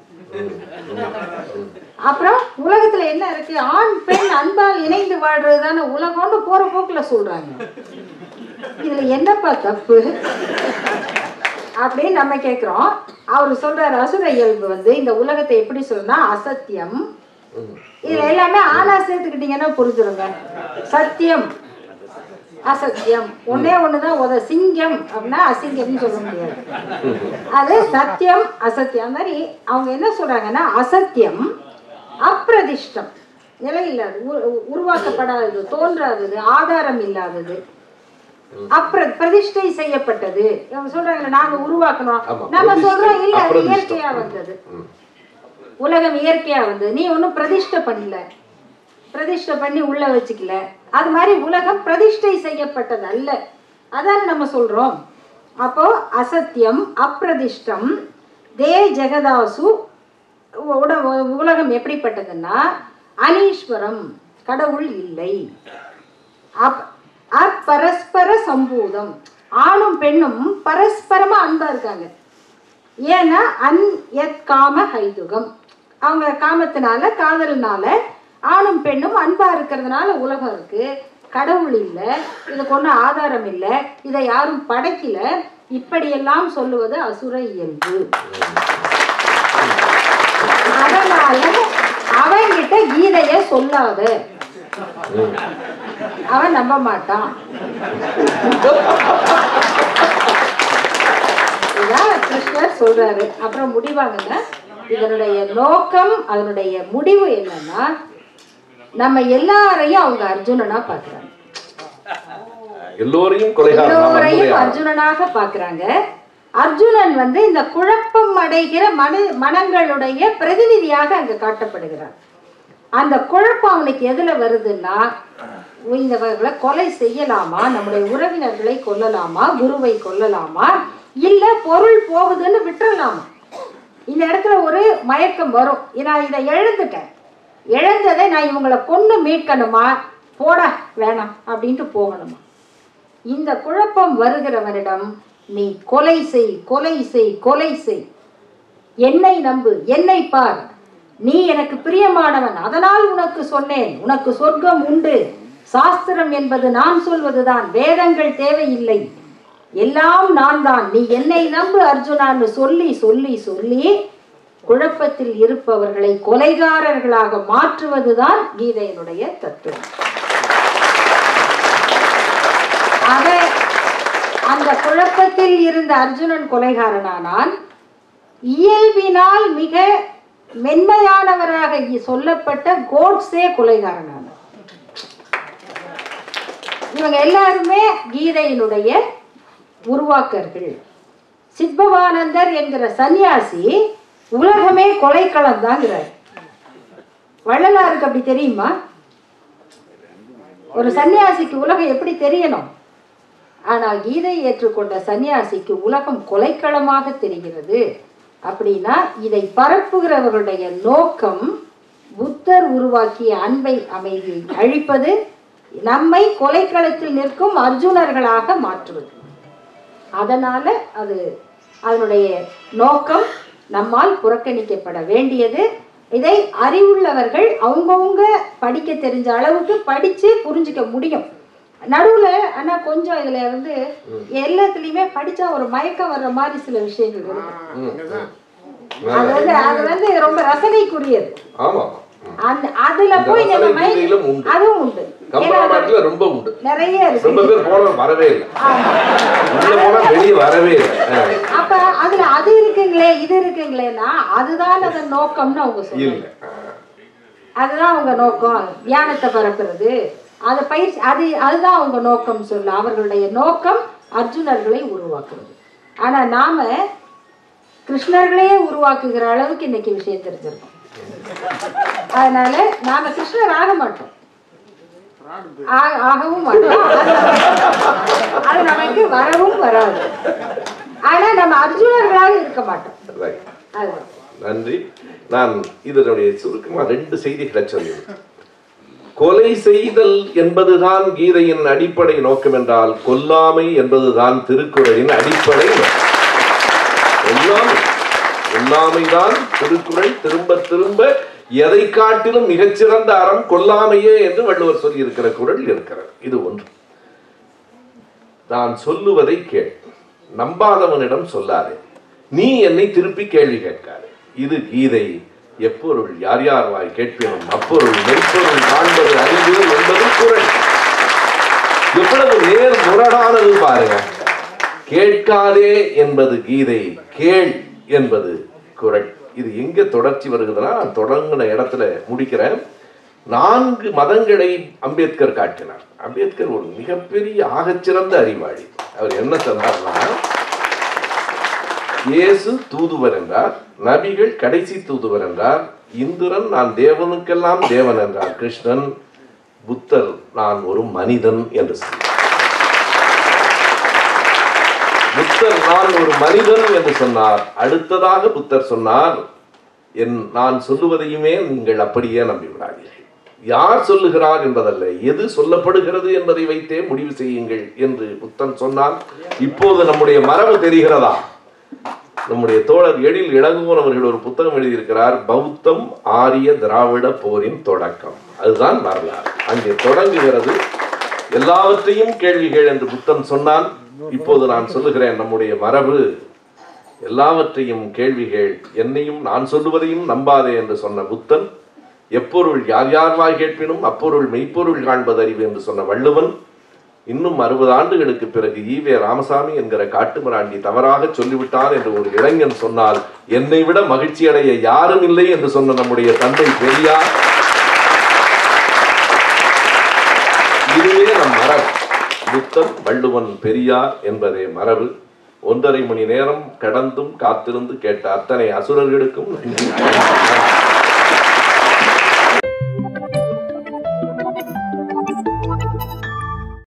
Speaker 2: அப்புறம் உலகத்துல என்ன இருக்கு ஆண் பெண் அன்பால் இணைந்து வாழ்றது தானே உலகம்னு போற போக்குல சொல்றாங்க இதுல என்னப்பா தப்பு அப்படின்னு நம்ம கேக்குறோம் அவர் சொல்றாரு அசுர இயல்பு வந்து இந்த உலகத்தை எப்படி சொல்றா அசத்தியம் இதுல எல்லாமே ஆனா சேர்த்துக்கிட்டீங்கன்னா புரிஞ்சிருங்க சத்தியம் அசத்தியம் ஒண்ணே ஒண்ணுதான் உத சிங்கம் அப்படின்னா அசிங்கம்னு சொல்ல முடியாது அது சத்தியம் அசத்தியம் அந்த மாதிரி அவங்க என்ன சொல்றாங்கன்னா அசத்தியம் அப்பிரதிஷ்டம் நிலை இல்லாதது உரு- உருவாக்கப்படாதது தோன்றாதது ஆதாரம் இல்லாதது அப்ர பிரதிஷ்டை செய்யப்பட்டது இவங்க சொல்றாங்கல்ல நாங்க உருவாக்கணும்
Speaker 1: ஆமா,
Speaker 2: நம்ம
Speaker 1: பிரதிஷ்டை,
Speaker 2: சொல்றோம் இல்ல அது
Speaker 1: அப்பிரதிஷ்டம்.
Speaker 2: இயற்கையா வந்தது உலகம் இயற்கையா வந்தது நீ ஒன்றும் பிரதிஷ்டை பண்ணல பிரதிஷ்டை பண்ணி உள்ள வச்சுக்கல அது மாதிரி உலகம் பிரதிஷ்டை செய்யப்பட்டது அல்ல அதானே நம்ம சொல்றோம் அப்போ அசத்தியம் அப்பிரதிஷ்டம் தே ஜெகதாசு உட உலகம் எப்படிப்பட்டதுன்னா அனீஸ்வரம் கடவுள் இல்லை அப் அப்பரஸ்பர சம்பூதம் ஆணும் பெண்ணும் பரஸ்பரமா அன்பா இருக்காங்க ஏன்னா அன் எத் காம ஹைதுகம் அவங்க காமத்தினால காதல்னால ஆணும் பெண்ணும் அன்பா இருக்கிறதுனால உலகம் இருக்கு கடவுள் இல்லை இதுக்கு ஒன்றும் ஆதாரம் இல்லை இதை யாரும் படைக்கல இப்படியெல்லாம் சொல்லுவது அசுர இயல்பு அதனால அவன்கிட்ட கீதைய சொல்லாத அவன் நம்ப மாட்டான் இதான் கிருஷ்ணர் சொல்றாரு அப்புறம் முடிவாங்கங்க இதனுடைய நோக்கம் அதனுடைய முடிவு என்னன்னா நம்ம எல்லாரையும் அவங்க அர்ஜுனனா பாக்குறாங்க
Speaker 1: எல்லோரையும் கொலைகாரனா
Speaker 2: எல்லோரையும்
Speaker 1: வன்முறையாளனா.
Speaker 2: அர்ஜுனனாக பாக்குறாங்க அர்ஜுனன் வந்து இந்த குழப்பம் அடைகிற மன மனங்களுடைய பிரதிநிதியாக அங்க காட்டப்படுகிறார் அந்த குழப்பம் அவனுக்கு எதுல வருதுன்னா இவங்களை கொலை செய்யலாமா நம்முடைய உறவினர்களை கொல்லலாமா குருவை கொல்லலாமா இல்ல பொருள் போகுதுன்னு விட்டுறலாமா இந்த இடத்துல ஒரு மயக்கம் வரும் நான் இதை இழந்துட்டேன் இழந்ததை நான் இவங்களை கொண்டு மீட்கணுமா போடா வேணாம் அப்படின்ட்டு போகணுமா இந்த குழப்பம் வருகிறவனிடம் நீ கொலை செய் கொலை செய் கொலை செய் என்னை நம்பு என்னை பார் நீ எனக்கு பிரியமானவன் அதனால் உனக்கு சொன்னேன் உனக்கு சொர்க்கம் உண்டு சாஸ்திரம் என்பது நான் சொல்வதுதான் வேதங்கள் தேவையில்லை எல்லாம் நான் தான் நீ என்னை நம்பு அர்ஜுனான்னு சொல்லி சொல்லி சொல்லி குழப்பத்தில் இருப்பவர்களை கொலைகாரர்களாக மாற்றுவதுதான் கீதையினுடைய தத்துவம் ஆக அந்த குழப்பத்தில் இருந்த அர்ஜுனன் கொலைகாரனானான் இயல்பினால் மிக மென்மையானவராக இ- சொல்லப்பட்ட கோட்ஸே கொலைகாரனானார் இவங்க எல்லாருமே கீதையினுடைய உருவாக்கர்கள் சித்பவானந்தர் என்கிற சன்னியாசி உலகமே கொலைக்களம் தாங்கிறார் வள்ளலாருக்கு அப்படி தெரியுமா ஒரு சன்னியாசிக்கு உலகம் எப்படி தெரியணும் ஆனால் கீதை ஏற்றுக்கொண்ட சன்னியாசிக்கு உலகம் கொலைக்களமாக தெரிகிறது அப்படின்னா இதை பரப்புகிறவர்களுடைய நோக்கம் புத்தர் உருவாக்கிய அன்பை அமைதியை அழிப்பது நம்மை கொலைக்களத்தில் நிற்கும் அர்ஜுனர்களாக மாற்றுவது அதனால அது அதனுடைய நோக்கம் நம்மால் புறக்கணிக்கப்பட வேண்டியது இதை அறிவுள்ளவர்கள் அவங்கவுங்க படிக்க தெரிஞ்ச அளவுக்கு படிச்சு புரிஞ்சுக்க முடியும் நடுவுல ஆனா கொஞ்சம் இதுல வந்து எல்லாத்துலயுமே படிச்சா ஒரு மயக்கம் வர்ற மாதிரி சில விஷயங்கள் இருக்கு அது வந்து அது வந்து ரொம்ப ரசனைக்குரியது
Speaker 1: ஆமா
Speaker 2: அந்த அதுல
Speaker 1: இந்த
Speaker 2: போய் நம்ம
Speaker 1: ரசனை
Speaker 2: மயங்கி
Speaker 1: கீதையிலும் உண்டு.
Speaker 2: அதுவும் உண்டு ஏன்னா அது
Speaker 1: கம்பராமாயணத்துல ரொம்ப உண்டு
Speaker 2: நிறைய
Speaker 1: ரொம்ப
Speaker 2: இருக்கு
Speaker 1: பேர் போன வரவே இல்லை
Speaker 2: ஆமா.
Speaker 1: உள்ள போனா வெளியே வரவே இல்லை ஆ.
Speaker 2: அப்ப அதுல அது இருக்குங்களே இது இருக்குங்களேன்னா அதுதான் அதன் நோக்கம்னு அவங்க சொல்லுவாங்க
Speaker 1: இல்ல ஆ.
Speaker 2: அதுதான் அவங்க நோக்கம் தியானத்தை பரப்புறது அது பயிற்சி அது அதுதான் அவங்க நோக்கம் சொல்ல அவர்களுடைய நோக்கம் அர்ஜுனர்களை உருவாக்குறது ஆனா நாம கிருஷ்ணர்களையே உருவாக்குகிற அளவுக்கு இன்னைக்கு விஷயம் தெரிஞ்சிருக்கோம் அதனால நாம கிருஷ்ணர் ஆக மாட்டோம் ஆ- ஆகவும் மாட்டோம் அது நமக்கு- அது நமக்கு வரவும் வராது ஆனா நம்ம அர்ஜுனர்களாக இருக்க மாட்டோம்
Speaker 1: Right.
Speaker 2: அதுதான்
Speaker 1: நன்றி நான் இதனுடைய சுருக்கமா ரெண்டு செய்திகளை சொல்லியிருக்கேன் கொலை செய்தல் என்பதுதான் கீதையின் அடிப்படை நோக்கம் என்றால் கொல்லாமை என்பதுதான் திருக்குறளின் அடிப்படை நோக்கம். கொல்லாமை கொல்லாமைதான் திருக்குறள் திரும்ப திரும்ப எதை காட்டிலும் மிகச்சிறந்த அறம் கொல்லாமையே என்று வள்ளுவர் சொல்லியிருக்கிற குறள் இருக்கிறது இது ஒன்று நான் சொல்லுவதை கேள் நம்பாதவனிடம் சொல்லாதே நீ என்னை திருப்பி கேள்வி கேட்காதே இது கீதை எப்பொருள் யார் யார் வாய் கேட்பினும் அப்பொருள் மெய்ப்பொருள் காண்பது அறிவு என்பது குறள் எவ்வளவு நேர் முரடானது பாருங்க கேட்காதே என்பது கீதை கேள் என்பது குறள் இது எங்க தொடர்ச்சி வருகிறதுனா நான் தொடங்கின இடத்துல முடிக்கிறேன் நான்கு மதங்களை அம்பேத்கர் காட்டினார் அம்பேத்கர் ஒரு மிகப்பெரிய ஆகச்சிறந்த அறிவாளி அவர் என்ன சொன்னார்னா இயேசு தூதுவர் என்றார் நபிகள் கடைசி தூதுவர் என்றார் இந்திரன் நான் தேவனுக்கெல்லாம் தேவன் என்றார் கிருஷ்ணன் புத்தர் நான் ஒரு மனிதன் என்று சொன்னார் புத்தர் நான் ஒரு மனிதன் என்று சொன்னார் அடுத்ததாக புத்தர் சொன்னார் என் நான் சொல்லுவதையுமே நீங்கள் அப்படியே நம்பிவிடாதீர்கள் யார் சொல்லுகிறார் என்பதல்ல எது சொல்லப்படுகிறது என்பதை வைத்தே முடிவு செய்யுங்கள் என்று புத்தன் சொன்னார் இப்போது நம்முடைய மரபு தெரிகிறதா நம்முடைய தோழர் எழில் இளங்கோன் அவர்கள் ஒரு புத்தகம் எழுதியிருக்கிறார் பௌத்தம் ஆரிய திராவிட போரின் தொடக்கம் அதுதான் வரலாறு அங்கே தொடங்குகிறது எல்லாவற்றையும் கேள்விகள் என்று புத்தன் சொன்னான் இப்போது நான் சொல்லுகிறேன் நம்முடைய மரபு எல்லாவற்றையும் கேள்விகள் என்னையும் நான் சொல்லுவதையும் நம்பாதே என்று சொன்ன புத்தன் எப்பொருள் யார் யார் வாய் கேட்பினும் அப்பொருள் மெய்ப்பொருள் காண்பது அறிவு என்று சொன்ன வள்ளுவன் இன்னும் அறுபது ஆண்டுகளுக்கு பிறகு ஈவே ராமசாமி என்கிற காட்டுமிராண்டி தவறாக சொல்லிவிட்டான் என்று ஒரு இளைஞன் சொன்னால் என்னை விட மகிழ்ச்சி அடைய யாரும் இல்லை என்று சொன்ன நம்முடைய தந்தை பெரியார் இதுவே நம் மரபு புத்தன் வள்ளுவன் பெரியார் என்பதே மரபு ஒன்றரை மணி நேரம் கடந்தும் காத்திருந்து கேட்ட அத்தனை அசுரர்களுக்கும் நன்றி